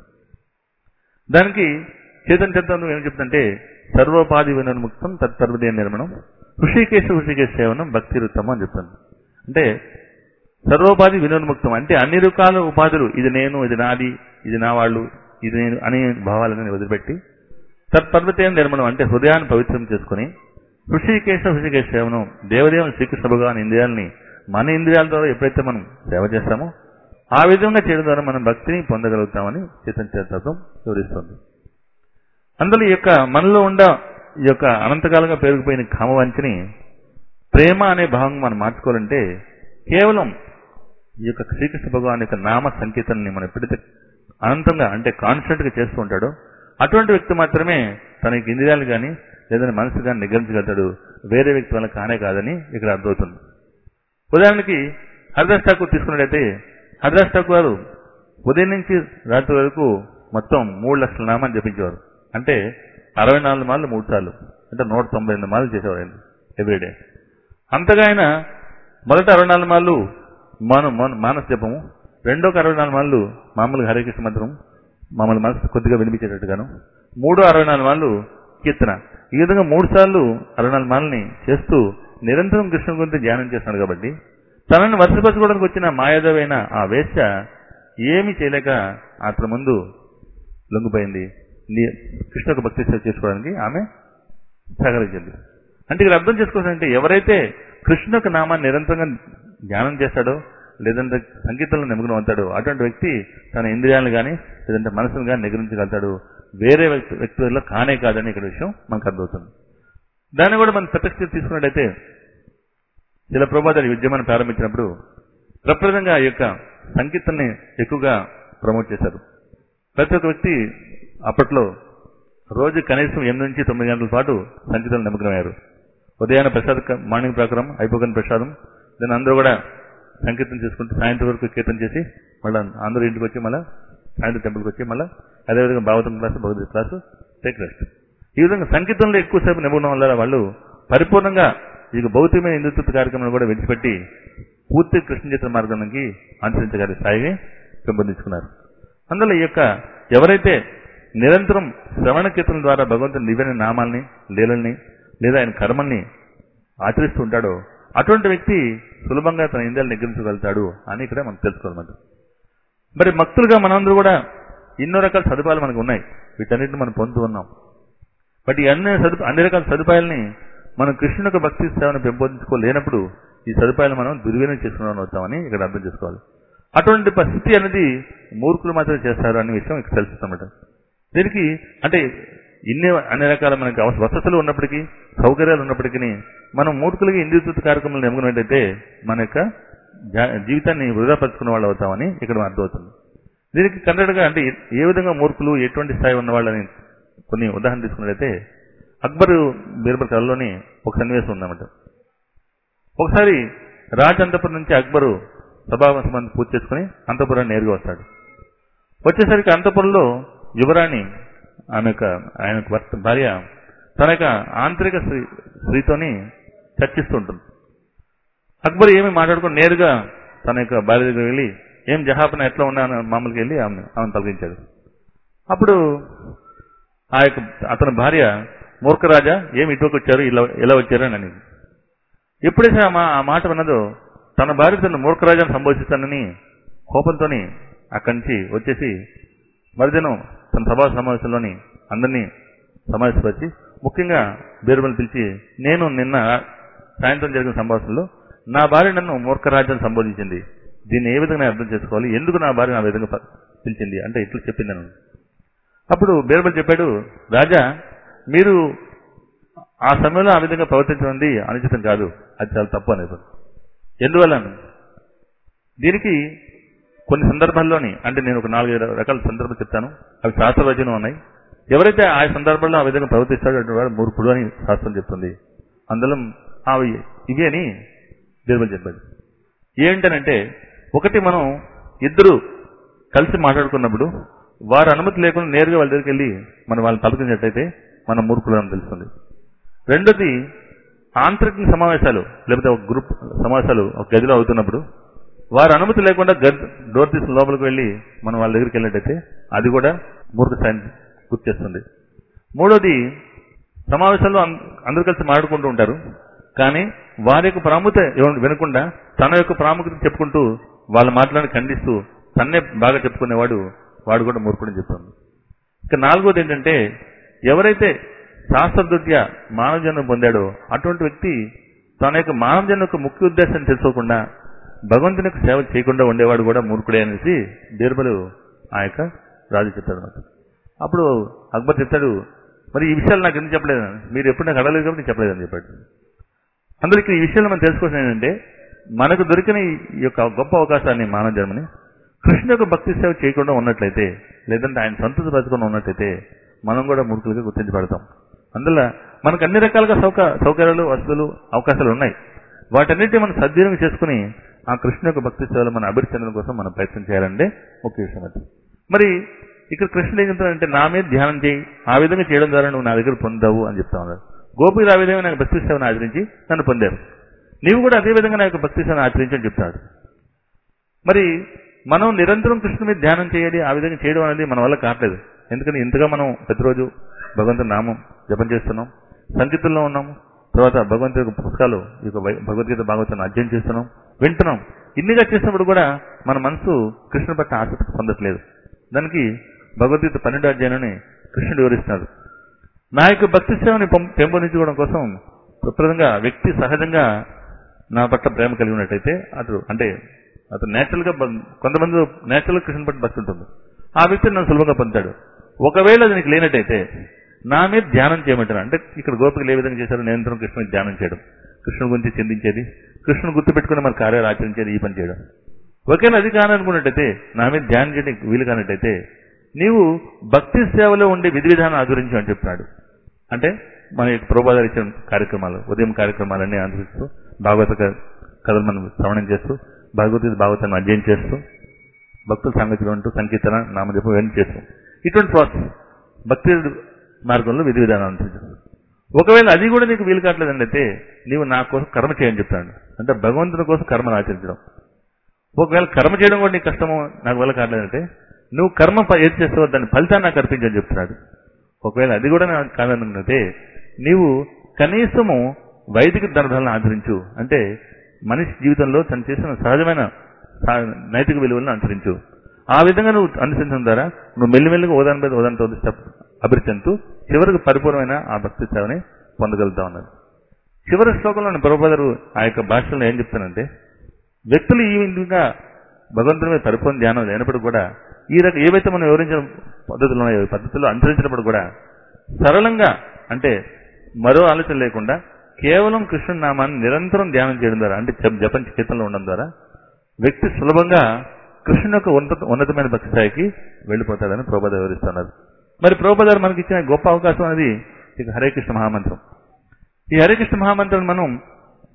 దానికి చేతన్ చంద్రం ఏం చెప్తుందంటే సర్వోపాధి వినర్ముక్తం తత్సర్వదే నిర్మణం హృషికేశ హృషికేశ సేవనం భక్తి రుత్తమం అని చెప్తాను అంటే సర్వోపాధి వినోన్ముక్తం అంటే అన్ని రకాల ఉపాధులు ఇది నేను ఇది నాది ఇది నా వాళ్ళు ఇది నేను అనే భావాలను వదిలిపెట్టి తత్పర్వతేన నిర్మణం అంటే హృదయాన్ని పవిత్రం చేసుకుని హృషికేశ హృషికేశ సేవనం దేవదేవుని శ్రీకృష్ణ భగవాన్ ఇంద్రియాలని మన ఇంద్రియాల ద్వారా ఎప్పుడైతే మనం సేవ చేస్తామో ఆ విధంగా చేయడం ద్వారా మనం భక్తిని పొందగలుగుతామని చేతన్ చేతత్వం వివరిస్తుంది అందులో ఈ యొక్క మనలో ఉండ ఈ యొక్క అనంతకాలంగా పెరిగిపోయిన కామవంచని ప్రేమ అనే భావం మనం మార్చుకోవాలంటే కేవలం ఈ యొక్క శ్రీకృష్ణ భగవాన్ యొక్క నామ సంకీర్తనని మనం ఎప్పుడైతే అనంతంగా అంటే కాన్స్టెంట్ గా చేస్తూ ఉంటాడో అటువంటి వ్యక్తి మాత్రమే తన యొక్క ఇంద్రియాలు కానీ లేదంటే మనసు కానీ నిగ్రహించగలుగుతాడు వేరే వ్యక్తి వల్ల కానే కాదని ఇక్కడ అర్థమవుతుంది ఉదాహరణకి హరిదాస్ ఠాకూర్ తీసుకున్నట్టయితే హరిదాస్ ఠాకూర్ గారు ఉదయం నుంచి రాత్రి వరకు మొత్తం మూడు లక్షల నామాన్ని జపించేవారు అంటే అరవై నాలుగు మార్లు మూడు సార్లు అంటే నూట తొంభై ఎనిమిది మార్లు చేసేవారు ఆయన ఎవ్రీడే అంతగా ఆయన మొదట అరవై నాలుగు మార్లు మన మన- మానస జపము రెండోకి అరవై నాలుగు మార్లు మామూలుగా హరే కృష్ణ మంత్రం మమ్మల్ని మనసు కొద్దిగా వినిపించేటట్టుగాను మూడో అరవై నాలుగు మార్లు కీర్తన ఈ విధంగా మూడు సార్లు అరవై నాలుగు మార్లని చేస్తూ నిరంతరం కృష్ణ గురించి ధ్యానం చేస్తున్నాడు కాబట్టి తనని వర్షపరచుకోవడానికి వచ్చిన మాయాదవైన ఆ వేశ్య ఏమీ చేయలేక అతని ముందు లొంగిపోయింది నీ- కృష్ణకు భక్తి సేవ చేసుకోవడానికి ఆమె సహకరించింది అంటే ఇక్కడ అర్థం చేసుకోవాలంటే ఎవరైతే కృష్ణకు నామాన్ని నిరంతరంగా ధ్యానం చేస్తాడో లేదంటే సంగీతంలో నిమగ్నం అవుతాడో అటువంటి వ్యక్తి తన ఇంద్రియాలను కానీ లేదంటే మనసును కానీ నిగ్రహించగలుగుతాడు వేరే వ్యక్తి వ్యక్తుల్లో కానే కాదని ఇక్కడ విషయం మనకు అర్థమవుతుంది దాన్ని కూడా మనం ప్రత్యక్ష తీసుకున్నట్టయితే శిల ప్రభాదాలు ఈ ఉద్యమాన్ని ప్రారంభించినప్పుడు ప్రప్రదంగా ఈ యొక్క సంకీర్తనని ఎక్కువగా ప్రమోట్ చేశారు ప్రతి ఒక్క వ్యక్తి అప్పట్లో రోజు కనీసం ఎనిమిది నుంచి తొమ్మిది గంటల పాటు సంకీర్తనలు నిమగ్నమయ్యారు ఉదయాన్నే ప్రసాద్ క- మార్నింగ్ ప్రకారం అయిపోయిన ప్రసాదం దాన్ని అందరూ కూడా సంకీర్తన చేసుకుంటూ సాయంత్రం వరకు కీర్తన చేసి మళ్ళీ అందరూ ఇంటికి వచ్చి మళ్ళీ సాయంత్రం టెంపుల్కి వచ్చి మళ్ళీ అదేవిధంగా Bhagavatam class Bhagavad Gita class take rest ఈ విధంగా సంకీర్తనలో ఎక్కువసేపు నిమగ్నం వల్ల వాళ్ళు పరిపూర్ణంగా ఇక భౌతికమైన హిందుత్వ కార్యక్రమాలు కూడా విడిచిపెట్టి పూర్తి కృష్ణ చేతుల మార్గానికి అనుసరించగలిగే స్థాయిని పెంపొందించుకున్నారు అందులో ఈ యొక్క ఎవరైతే నిరంతరం శ్రవణ కీర్తన ద్వారా భగవంతుని దివ్యని నామాల్ని లీలల్ని లేదా ఆయన కర్మల్ని ఆచరిస్తూ ఉంటాడో అటువంటి వ్యక్తి సులభంగా తన ఇంద్రియాలు నిగ్రహించగలుగుతాడు అని ఇక్కడ మనం తెలుసుకోవాలన్నమాట మరి భక్తులుగా మనందరూ కూడా ఎన్నో రకాల సదుపాయాలు మనకు ఉన్నాయి వీటన్నిటిని మనం పొందుతూ ఉన్నాం బట్ ఈ అన్ని సదుపా అన్ని రకాల సదుపాయాలని మనం కృష్ణుని యొక్క భక్తి సేవను పెంపొందించుకోలేనప్పుడు ఈ సదుపాయాలు మనం దుర్వినియోగం చేసుకున్నాం అవుతామని ఇక్కడ అర్థం చేసుకోవాలి అటువంటి పరిస్థితి అనేది మూర్ఖులు మాత్రమే చేస్తారు అనే విషయం ఇక్కడ తెలుస్తుందన్నమాట దీనికి అంటే ఇన్ని అన్ని రకాల మనకి అవస- వసతులు ఉన్నప్పటికీ సౌకర్యాలు ఉన్నప్పటికీ మనం మూర్ఖులకి ఇంద్రియ కార్యక్రమాలు నిమగ్నమైతే మన యొక్క జా- జీవితాన్ని వృధాపరుచుకున్న వాళ్ళు అవుతామని ఇక్కడ మనకు అర్థమవుతుంది దీనికి కన్నడగా అంటే ఏ- ఏ విధంగా మూర్ఖులు ఎటువంటి స్థాయి ఉన్న వాళ్ళని కొన్ని ఉదాహరణ తీసుకున్నట్లయితే అక్బర్ బీర్బల్ కళలోని ఒక సన్నివేశం ఉందన్నమాట ఒకసారి రాజ్ అంతపురం నుంచి అక్బరు సభావంశం పూర్తి చేసుకుని అంతపురం నేరుగా వస్తాడు వచ్చేసరికి అంతపురంలో యువరాణి ఆమె యొక్క ఆయన యొక్క భర్త భార్య తన యొక్క ఆంతరిక స్త్రీ స్త్రీతోని చర్చిస్తూ ఉంటుంది అక్బర్ ఏమి మాట్లాడుకుని నేరుగా తన యొక్క భార్య దగ్గర వెళ్ళి ఏం జహాపన ఎట్లా ఉన్నా అని మామూలుగా వెళ్ళి ఆమె ఆమెను తొలగించాడు అప్పుడు ఆ యొక్క అతని భార్య మూర్ఖరాజా ఏమి ఇటువకు వచ్చారు ఇలా ఎలా వచ్చారు అని అనేది ఎప్పుడైతే ఆ మా- ఆ మాట విన్నదో తన భార్య తన మూర్ఖరాజాను సంబోధిస్తానని కోపంతోని అక్కడి నుంచి వచ్చేసి మరుదినం తన సభా సమావేశంలోని అందరినీ సమావేశపరిచి ముఖ్యంగా బీర్బల్ పిలిచి నేను నిన్న సాయంత్రం జరిగిన సంభాషణలో నా భార్య నన్ను మూర్ఖరాజ్యాన్ని సంబోధించింది దీన్ని ఏ విధంగా నేను అర్థం చేసుకోవాలి ఎందుకు నా భార్య నా విధంగా ప- పిలిచింది అంటే ఇట్లా చెప్పింది నేను అప్పుడు బీర్బల్ చెప్పాడు రాజా మీరు ఆ సమయంలో ఆ విధంగా ప్రవర్తించడం అనుచితం కాదు అది చాలా తప్పు అనేది ఎందువల్ల దీనికి కొన్ని సందర్భాల్లోని అంటే నేను ఒక నాలుగైదు రకాల సందర్భాలు చెప్తాను అవి శాస్త్రవచనం ఉన్నాయి ఎవరైతే ఆ సందర్భంలో ఆ విధంగా ప్రవర్తిస్తాడో అటువంటి వాడు మూర్ఖుడు అని శాస్త్రం చెప్తుంది అందులో అవి ఇవి అని బీర్బల్ చెప్పాడు ఏంటనంటే ఒకటి మనం ఇద్దరు కలిసి మాట్లాడుకున్నప్పుడు వారి అనుమతి లేకుండా నేరుగా వాళ్ళ దగ్గరికి వెళ్ళి మనం వాళ్ళని పలకించినట్టయితే మనం మూర్ఖులు అని తెలుస్తుంది రెండోది ఆంతరిక సమావేశాలు లేకపోతే ఒక గ్రూప్ సమావేశాలు ఒక గదిలో అవుతున్నప్పుడు వారి అనుమతి లేకుండా గద్ డోర్ తీసిన లోపలికి వెళ్ళి మనం వాళ్ళ దగ్గరికి వెళ్ళినట్టయితే అది కూడా మూర్ఖ స్థాయిని గుర్తు చేస్తుంది మూడోది సమావేశాల్లో అం- అందరూ కలిసి మాట్లాడుకుంటూ ఉంటారు కానీ వారి యొక్క ప్రాముఖ్యత ఎవ- వినకుండా తన యొక్క ప్రాముఖ్యత చెప్పుకుంటూ వాళ్ళ మాటలను ఖండిస్తూ తన్నే బాగా చెప్పుకునేవాడు వాడు కూడా మూర్ఖుడని చెప్తుంది ఇక నాలుగోది ఏంటంటే ఎవరైతే శాస్త్రదృత్యా మానవ జన్మ పొందాడో అటువంటి వ్యక్తి తన యొక్క మానవ జన్మ యొక్క ముఖ్య ఉద్దేశాన్ని తెలుసుకోకుండా భగవంతుని యొక్క సేవ చేయకుండా ఉండేవాడు కూడా మూర్ఖుడే అనేసి బీర్బలు ఆ యొక్క రాజు చెప్తాడు అన్నమాట అప్పుడు అక్బర్ చెప్తాడు మరి ఈ విషయాలు నాకు ఎందుకు చెప్పలేదు మీరు ఎప్పుడు నాకు అడగలేదు కాబట్టి నేను చెప్పలేదని చెప్పాడు అందులో ఇక్కడ ఈ విషయంలో మనం తెలుసుకోవాల్సిన ఏంటంటే మనకు దొరికిన ఈ యొక్క గొప్ప అవకాశాన్ని మానవ జన్మని కృష్ణ యొక్క భక్తి సేవ చేయకుండా ఉన్నట్లయితే లేదంటే ఆయన సంతృప్తి బతుకుండా ఉన్నట్లయితే మనం కూడా మూర్ఖులుగా గుర్తించబడతాం అందులో మనకు అన్ని రకాలుగా సౌక సౌకర్యాలు వసతులు అవకాశాలు ఉన్నాయి వాటన్నిటిని మనం సద్వినియోగం చేసుకుని ఆ కృష్ణ యొక్క భక్తి సేవలు మన అభివృద్ధి చెందడం కోసం మనం ప్రయత్నం చేయాలంటే ముఖ్య విషయం అది మరి ఇక్కడ కృష్ణుడు ఏం చెప్తాడంటే నా మీద ధ్యానం చేయి ఆ విధంగా చేయడం ద్వారా నువ్వు నా దగ్గర పొందావు అని చెప్తా ఉన్నాడు గోపికులు ఆ విధంగా నాకు భక్తి సేవను ఆచరించి నన్ను పొందారు నీవు కూడా అదే విధంగా నా యొక్క భక్తి సేవను ఆచరించి అని చెప్తాడు మరి మనం నిరంతరం కృష్ణుని మీద ధ్యానం చేయాలి ఆ విధంగా చేయడం అనేది మన వల్ల కావట్లేదు ఎందుకని ఇంతగా మనం ప్రతిరోజు భగవంతుని నామం జపం చేస్తున్నాం సంగీతంలో ఉన్నాము తర్వాత భగవంతుడి యొక్క పుస్తకాలు ఈ యొక్క వై- భగవద్గీత భాగవతాన్ని అధ్యయనం చేస్తున్నాం వింటున్నాం ఇన్నిగా చేసినప్పుడు కూడా మన మనసు కృష్ణుని పట్ల ఆసక్తి పొందట్లేదు దానికి భగవద్గీత పన్నెండు అధ్యాయాన్ని కృష్ణుడు వివరిస్తున్నాడు నా యొక్క భక్తి సేవని పెం- పెంపొందించుకోవడం కోసం ప్రప్రదంగా వ్యక్తి సహజంగా నా పట్ల ప్రేమ కలిగి ఉన్నట్టయితే అతడు అంటే అతను నేచురల్ గా బ- కొంతమంది నేచురల్ గా కృష్ణ పట్ల భక్తి ఉంటుంది ఆ వ్యక్తిని నన్ను సులభంగా పొందుతాడు ఒకవేళ అది నీకు లేనట్టయితే నా మీద ధ్యానం చేయమంటాను అంటే ఇక్కడ గోపికలు ఏ విధంగా చేశారో నిరంతరం కృష్ణుని ధ్యానం చేయడం కృష్ణుని గురించి చిందించేది కృష్ణుని గుర్తుపెట్టుకుని మన కార్యాలు ఆచరించేది ఈ పని చేయడం ఒకవేళ అది కాననుకున్నట్టయితే నా మీద ధ్యానం చేయడానికి వీలు కానట్టయితే నీవు భక్తి సేవలో ఉండే విధి విధానం ఆచరించు అని చెప్తున్నాడు అంటే మన యొక్క ప్రోబాధాలు ఇచ్చిన కార్యక్రమాలు ఉదయం కార్యక్రమాలన్నీ అనుసరిస్తూ భాగవత క- కథలు మనం శ్రవణం చేస్తూ భగవద్గీత భాగవతాన్ని అధ్యయనం చేస్తూ భక్తుల సంగతిలో ఉంటూ సంకీర్తన నామజపం ఇవన్నీ చేస్తాం ఇటువంటి ప్రాసెస్ భక్తి మార్గంలో విధి విధానం అనుసరించడం ఒకవేళ అది కూడా నీకు వీలు కావట్లేదండి అయితే నీవు నా కోసం కర్మ చేయని చెప్తాడు అంటే భగవంతుని కోసం కర్మను ఆచరించడం ఒకవేళ కర్మ చేయడం కూడా నీకు కష్టమో నాకు వల్ల కావట్లేదంటే నువ్వు కర్మ ప- ఏది చేస్తావో దాని ఫలితాన్ని నాకు అర్పించని చెప్తున్నాడు ఒకవేళ అది కూడా నాకు కాదనుకున్నదే నీవు కనీసము వైదిక ధర్మాలను ఆచరించు అంటే మనిషి జీవితంలో తను చేసిన సహజమైన సా- నైతిక విలువలను అనుసరించు ఆ విధంగా నువ్వు అనుసరించడం ద్వారా నువ్వు మెల్లిమెల్లిగా ఓదాని మీద ఓదానితో స్టెప్ అభివృద్ధి చెందుతూ చివరికి పరిపూర్ణమైన ఆ భక్తి సేవని పొందగలుగుతా ఉన్నారు చివరి శ్లోకంలో ప్రభుపాదరు ఆ యొక్క భాషలో ఏం చెప్తానంటే వ్యక్తులు ఈ విధంగా భగవంతుని మీద పరిపూర్ణ ధ్యానం లేనప్పుడు కూడా ఈ రకం ఏవైతే మనం వివరించిన పద్ధతులు ఉన్నాయో ఈ పద్ధతుల్లో అనుసరించినప్పుడు కూడా సరళంగా అంటే మరో ఆలోచన లేకుండా కేవలం కృష్ణుని నామాన్ని నిరంతరం ధ్యానం చేయడం ద్వారా అంటే జప- జపం చేతంలో ఉండడం ద్వారా వ్యక్తి సులభంగా కృష్ణుని యొక్క ఉన్నత ఉన్నతమైన భక్తి స్థాయికి వెళ్ళిపోతాడని ప్రోపద వివరిస్తున్నారు మరి ప్రోపదారు మనకి ఇచ్చిన గొప్ప అవకాశం అనేది ఇక హరే కృష్ణ మహామంత్రం ఈ హరే కృష్ణ మహామంత్రం మనం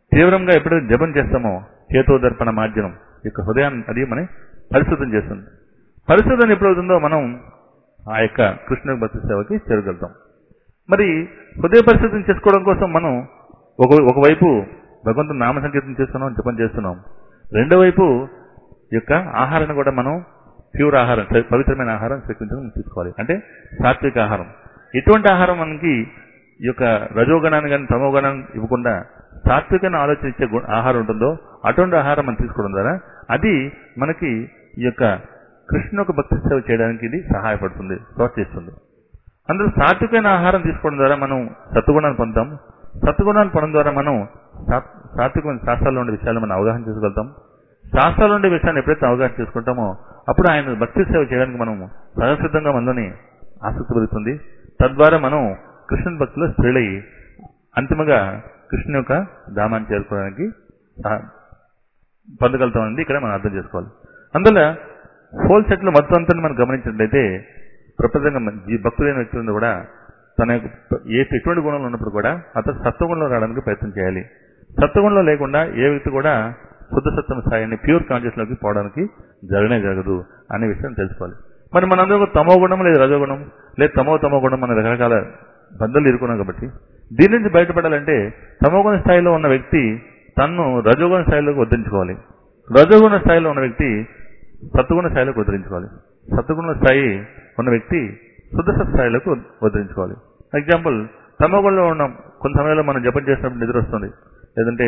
తీవ్రంగా ఎప్పుడైతే జపం చేస్తామో చేతోదర్పణ మాధ్యమం యొక్క హృదయాన్ని అది మన పరిశుద్ధం చేస్తుంది పరిశుద్ధం ఎప్పుడవుతుందో మనం ఆ యొక్క కృష్ణ భక్తి సేవకి చేరగలుగుతాం మరి హృదయ పరిశుద్ధం చేసుకోవడం కోసం మనం ఒక ఒకవైపు భగవంతుని నామ సంకీర్తన చేస్తున్నాం జపం చేస్తున్నాం రెండో వైపు ఈ యొక్క ఆహారాన్ని కూడా మనం ప్యూర్ ఆహారం స- పవిత్రమైన ఆహారం స్వీకరించడం తీసుకోవాలి అంటే సాత్విక ఆహారం ఎటువంటి ఆహారం మనకి ఈ యొక్క రజోగణాన్ని కానీ తమోగణాన్ని ఇవ్వకుండా సాత్వికమైన ఆలోచన ఇచ్చే గు- ఆహారం ఉంటుందో అటువంటి ఆహారం మనం తీసుకోవడం ద్వారా అది మనకి ఈ యొక్క కృష్ణ యొక్క భక్తి సేవ చేయడానికి ఇది సహాయపడుతుంది ప్రోత్సహిస్తుంది అందులో సాత్వికమైన ఆహారం తీసుకోవడం ద్వారా మనం సత్వగుణాన్ని పొందుతాం సత్వగుణాన్ని పొందడం ద్వారా మనం సా- సాత్వికమైన శాస్త్రాల్లో ఉండే విషయాలు మనం అవగాహన చేసుకోగలుగుతాం శాస్త్రాల్లో ఉండే విషయాన్ని ఎప్పుడైతే అవగాహన చేసుకుంటామో అప్పుడు ఆయన భక్తి సేవ చేయడానికి మనం సహసిద్ధంగా మనలోని ఆసక్తి పెరుగుతుంది తద్వారా మనం కృష్ణ భక్తిలో స్త్రీలై అంతిమంగా కృష్ణ యొక్క ధామాన్ని చేరుకోవడానికి సహ- పొందగలుగుతామని ఇక్కడ మనం అర్థం చేసుకోవాలి అందువల్ల హోల్ సెట్ లో మొత్తం అంతా మనం గమనించినట్లయితే ప్రపంచంగా మన జీ- భక్తులైన వ్యక్తులను కూడా తన యొక్క ప- ఏ ఎటువంటి గుణంలో ఉన్నప్పుడు కూడా అతను సత్వగుణంలో రావడానికి ప్రయత్నం చేయాలి సత్వగుణంలో లేకుండా ఏ వ్యక్తి కూడా శుద్ధ సత్వం స్థాయిని ప్యూర్ కాన్షియస్ లోకి పోవడానికి జరగనే జరగదు అనే విషయం తెలుసుకోవాలి మరి మనందరూ తమో గుణం లేదు రజోగుణం లేదు తమో తమో గుణం మన రకరకాల బద్దలు ఇరుకున్నాం కాబట్టి దీని నుంచి బయటపడాలంటే తమోగుణ స్థాయిలో ఉన్న వ్యక్తి తన్ను రజోగుణ స్థాయిలోకి ఉద్ధరించుకోవాలి రజోగుణ స్థాయిలో ఉన్న వ్యక్తి సత్వగుణ స్థాయిలోకి ఉద్ధరించుకోవాలి సత్వగుణ స్థాయి ఉన్న వ్యక్తి శుద్ధ సత్ స్థాయిలోకి ఉద్- ఉద్ధరించుకోవాలి ఎగ్జాంపుల్ తమోగుణంలో ఉన్న కొంత సమయంలో మనం జపం చేసినప్పుడు నిద్ర వస్తుంది లేదంటే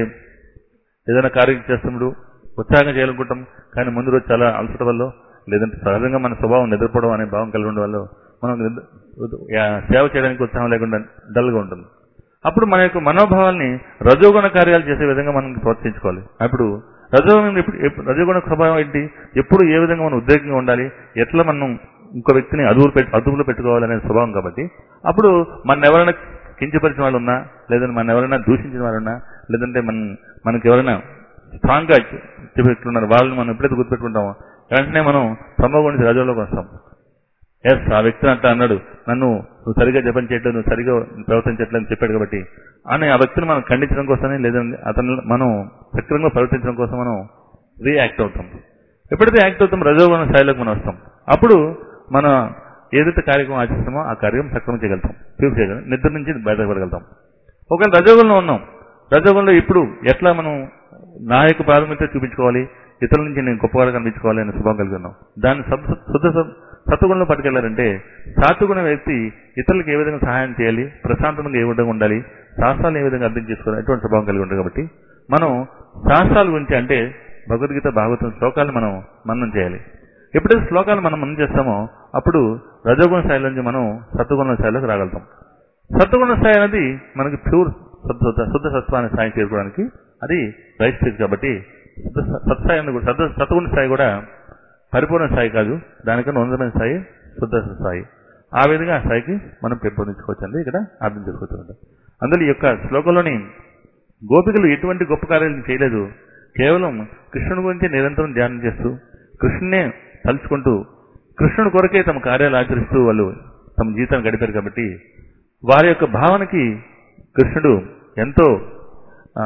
ఏదైనా కార్యం చేస్తున్నప్పుడు ఉత్సాహంగా చేయాలనుకుంటాం కానీ ముందు రోజు చాలా అలసట వల్ల లేదంటే సహజంగా మన స్వభావం నిద్రపోవడం అనే భావం కలిగి ఉండడం వల్ల మనం నిద్ర- యా- సేవ చేయడానికి ఉత్సాహం లేకుండా డల్గా ఉంటుంది అప్పుడు మన యొక్క మనోభావాల్ని రజోగుణ కార్యాలు చేసే విధంగా మనం ప్రోత్సహించుకోవాలి అప్పుడు రజోగుణం ఎప్పుడు ఎప్పుడు- రజోగుణ స్వభావం ఏంటి ఎప్పుడు ఏ విధంగా మనం ఉద్రేకంగా ఉండాలి ఎట్లా మనం ఇంకో వ్యక్తిని అదుపులో పెట్టి అదుపులో పెట్టుకోవాలనే స్వభావం కాబట్టి అప్పుడు మన ఎవరైనా కించపరిచిన వాళ్ళు ఉన్నా లేదంటే మన ఎవరైనా దూషించిన వాళ్ళు ఉన్నా లేదంటే మన మనకి ఎవరైనా స్ట్రాంగ్ గా చెప్పినట్లున్నారు వాళ్ళని మనం ఎప్పుడైతే గుర్తుపెట్టుకుంటామో వెంటనే మనం తమోగుణ నుంచి రజోలోకి వస్తాం ఎస్ ఆ వ్యక్తి అంట అన్నాడు నన్ను నువ్వు సరిగా జపం చేయట్లేదు నువ్వు సరిగా ప్రవర్తించట్లేదు అని చెప్పాడు కాబట్టి అని ఆ వ్యక్తిని మనం ఖండించడం కోసమే లేదంటే అతను మనం సక్రమంగా ప్రవర్తించడం కోసం మనం రియాక్ట్ అవుతాం ఎప్పుడైతే యాక్ట్ అవుతాం రజోగుణ స్థాయిలోకి మనం వస్తాం అప్పుడు మన ఏదైతే కార్యక్రమం ఆచరిస్తామో ఆ కార్యక్రమం సక్రమం చేయగలుగుతాం పూర్తి చేయగలం నిద్ర నుంచి బయటపడగలుగుతాం ఒకవేళ రజోగుణంలో ఉన్నాం రజోగుణంలో ఇప్పుడు ఎట్లా మనం నా యొక్క ప్రాథమికత చూపించుకోవాలి ఇతరుల నుంచి నేను గొప్పవాడు కనిపించుకోవాలి అనే శుభం కలిగి ఉన్నాం దాన్ని సబ్- శుద్ధ సబ్- సత్వగుణంలో పట్టుకెళ్లారంటే సాత్వగుణ వ్యక్తి ఇతరులకు ఏ విధంగా సహాయం చేయాలి ప్రశాంతంగా ఏ విధంగా ఉండాలి శాస్త్రాలను ఏ విధంగా అర్థం చేసుకోవాలి ఎటువంటి స్వభావం కలిగి ఉంటుంది కాబట్టి మనం శాస్త్రాల గురించి అంటే భగవద్గీత భాగవతం శ్లోకాలను మనం మననం చేయాలి ఎప్పుడైతే శ్లోకాలు మనం మనం చేస్తామో అప్పుడు రజోగుణ స్థాయి నుంచి మనం సత్వగుణ స్థాయిలోకి రాగలుగుతాం సత్వగుణ స్థాయి అనేది మనకి ప్యూర్ శుద్ధ శుద్ధ శుద్ధ సత్వాన్ని స్థాయి చేరుకోవడానికి అది రైట్ స్టేజ్ కాబట్టి శుద్ధ స- సత్స్థాయి అనేది కూడా సత్వ సత్వగుణ స్థాయి కూడా పరిపూర్ణ స్థాయి కాదు దానికన్నా ఉన్నతమైన స్థాయి శుద్ధ స్థాయి ఆ విధంగా ఆ స్థాయికి మనం పెంపొందించుకోవచ్చు అండి ఇక్కడ అర్థం చేసుకోవచ్చు అందులో ఈ యొక్క శ్లోకంలోని గోపికలు ఎటువంటి గొప్ప కార్యాలు చేయలేదు కేవలం కృష్ణుని గురించి నిరంతరం ధ్యానం చేస్తూ కృష్ణునే తలుచుకుంటూ కృష్ణుని కొరకే తమ కార్యాలు ఆచరిస్తూ వాళ్ళు తమ జీవితాన్ని గడిపారు కాబట్టి వారి యొక్క భావనకి కృష్ణుడు ఎంతో ఆ,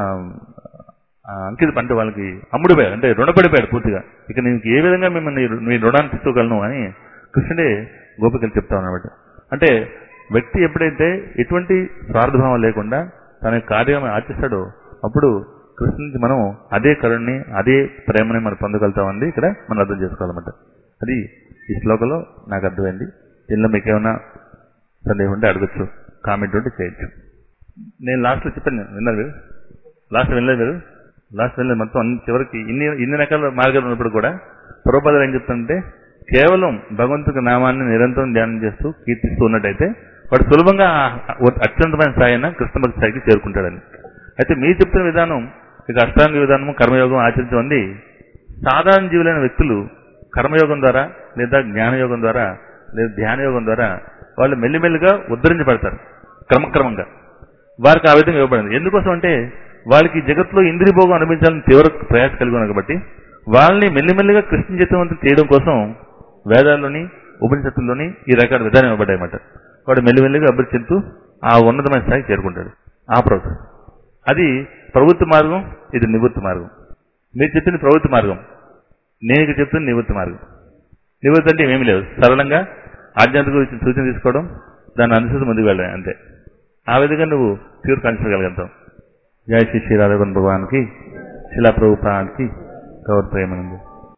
ఆ, అంకిత అంటే వాళ్ళకి అమ్ముడిపోయాడు అంటే రుణపడిపోయాడు పూర్తిగా ఇక నేను ఏ విధంగా మిమ్మల్ని మీ రుణాన్ని తీసుకోగలను అని కృష్ణుడే గోపికలు చెప్తా ఉన్నాడు అంటే వ్యక్తి ఎప్పుడైతే ఎటువంటి స్వార్థభావం లేకుండా తన యొక్క కార్యం ఆచరిస్తాడో అప్పుడు కృష్ణ నుంచి మనం అదే కరుణ్ణి అదే ప్రేమని మనం పొందగలుగుతామండి ఇక్కడ మనం అర్థం చేసుకోవాలన్నమాట అది ఈ శ్లోకంలో నాకు అర్థమైంది దీనిలో మీకు ఏమైనా సందేహం ఉంటే అడగచ్చు కామెంట్ ఉంటే చేయొచ్చు నేను లాస్ట్ లో చెప్పాను విన్నారు మీరు లాస్ట్ వినలేదు మీరు లాస్ట్ వినలేదు మొత్తం అన్ని చివరికి ఇన్ని ఇన్ని రకాల మార్గాలు ఉన్నప్పుడు కూడా పూర్వపదాలు ఏం చెప్తుంటే కేవలం భగవంతుడి నామాన్ని నిరంతరం ధ్యానం చేస్తూ కీర్తిస్తూ ఉన్నట్టయితే వాడు సులభంగా ఆ అత్యంతమైన స్థాయి అయిన కృష్ణ భక్తి స్థాయికి చేరుకుంటాడని అయితే మీరు చెప్తున్న విధానం ఇక అష్టాంగ విధానము కర్మయోగం ఆచరించమంది సాధారణ జీవులైన వ్యక్తులు కర్మయోగం ద్వారా లేదా జ్ఞానయోగం ద్వారా లేదా ధ్యానయోగం ద్వారా వాళ్ళు మెల్లిమెల్లిగా ఉద్ధరించబడతారు క్రమక్రమంగా వారికి ఆ విధంగా ఇవ్వబడింది ఎందుకోసం అంటే వాళ్ళకి ఈ జగత్తులో ఇంద్రియ భోగం అనిపించాలని తీవ్ర ప్రయాస కలిగి ఉన్నారు కాబట్టి వాళ్ళని మెల్లిమెల్లిగా కృష్ణ చిత్తవంతం చేయడం కోసం వేదాల్లోని ఉపనిషత్తుల్లోని ఈ రకాల విధానం ఇవ్వబడ్డాయన్నమాట వాడు మెల్లిమెల్లిగా అభివృద్ధి చెందుతూ ఆ ఉన్నతమైన స్థాయికి చేరుకుంటాడు ఆ ప్రాసెస్ అది ప్రవృత్తి మార్గం ఇది నివృత్తి మార్గం మీరు చెప్పింది ప్రవృత్తి మార్గం నేను ఇక్కడ చెప్తుంది నివృత్తి మార్గం నివృత్తి అంటే ఏమీ లేదు సరళంగా ఆధ్యాత్మిక గురించి సూచన తీసుకోవడం దాన్ని అనుసరించి ముందుకు వెళ్ళడం అంతే ఆ విధంగా నువ్వు ప్యూర్ కాన్షియస్ కలగలుగుతావు జయ శ్రీ శ్రీ రాధవన్ భగవాన్కి శిలా ప్రభుపానికి గౌరవ ప్రేమనుంది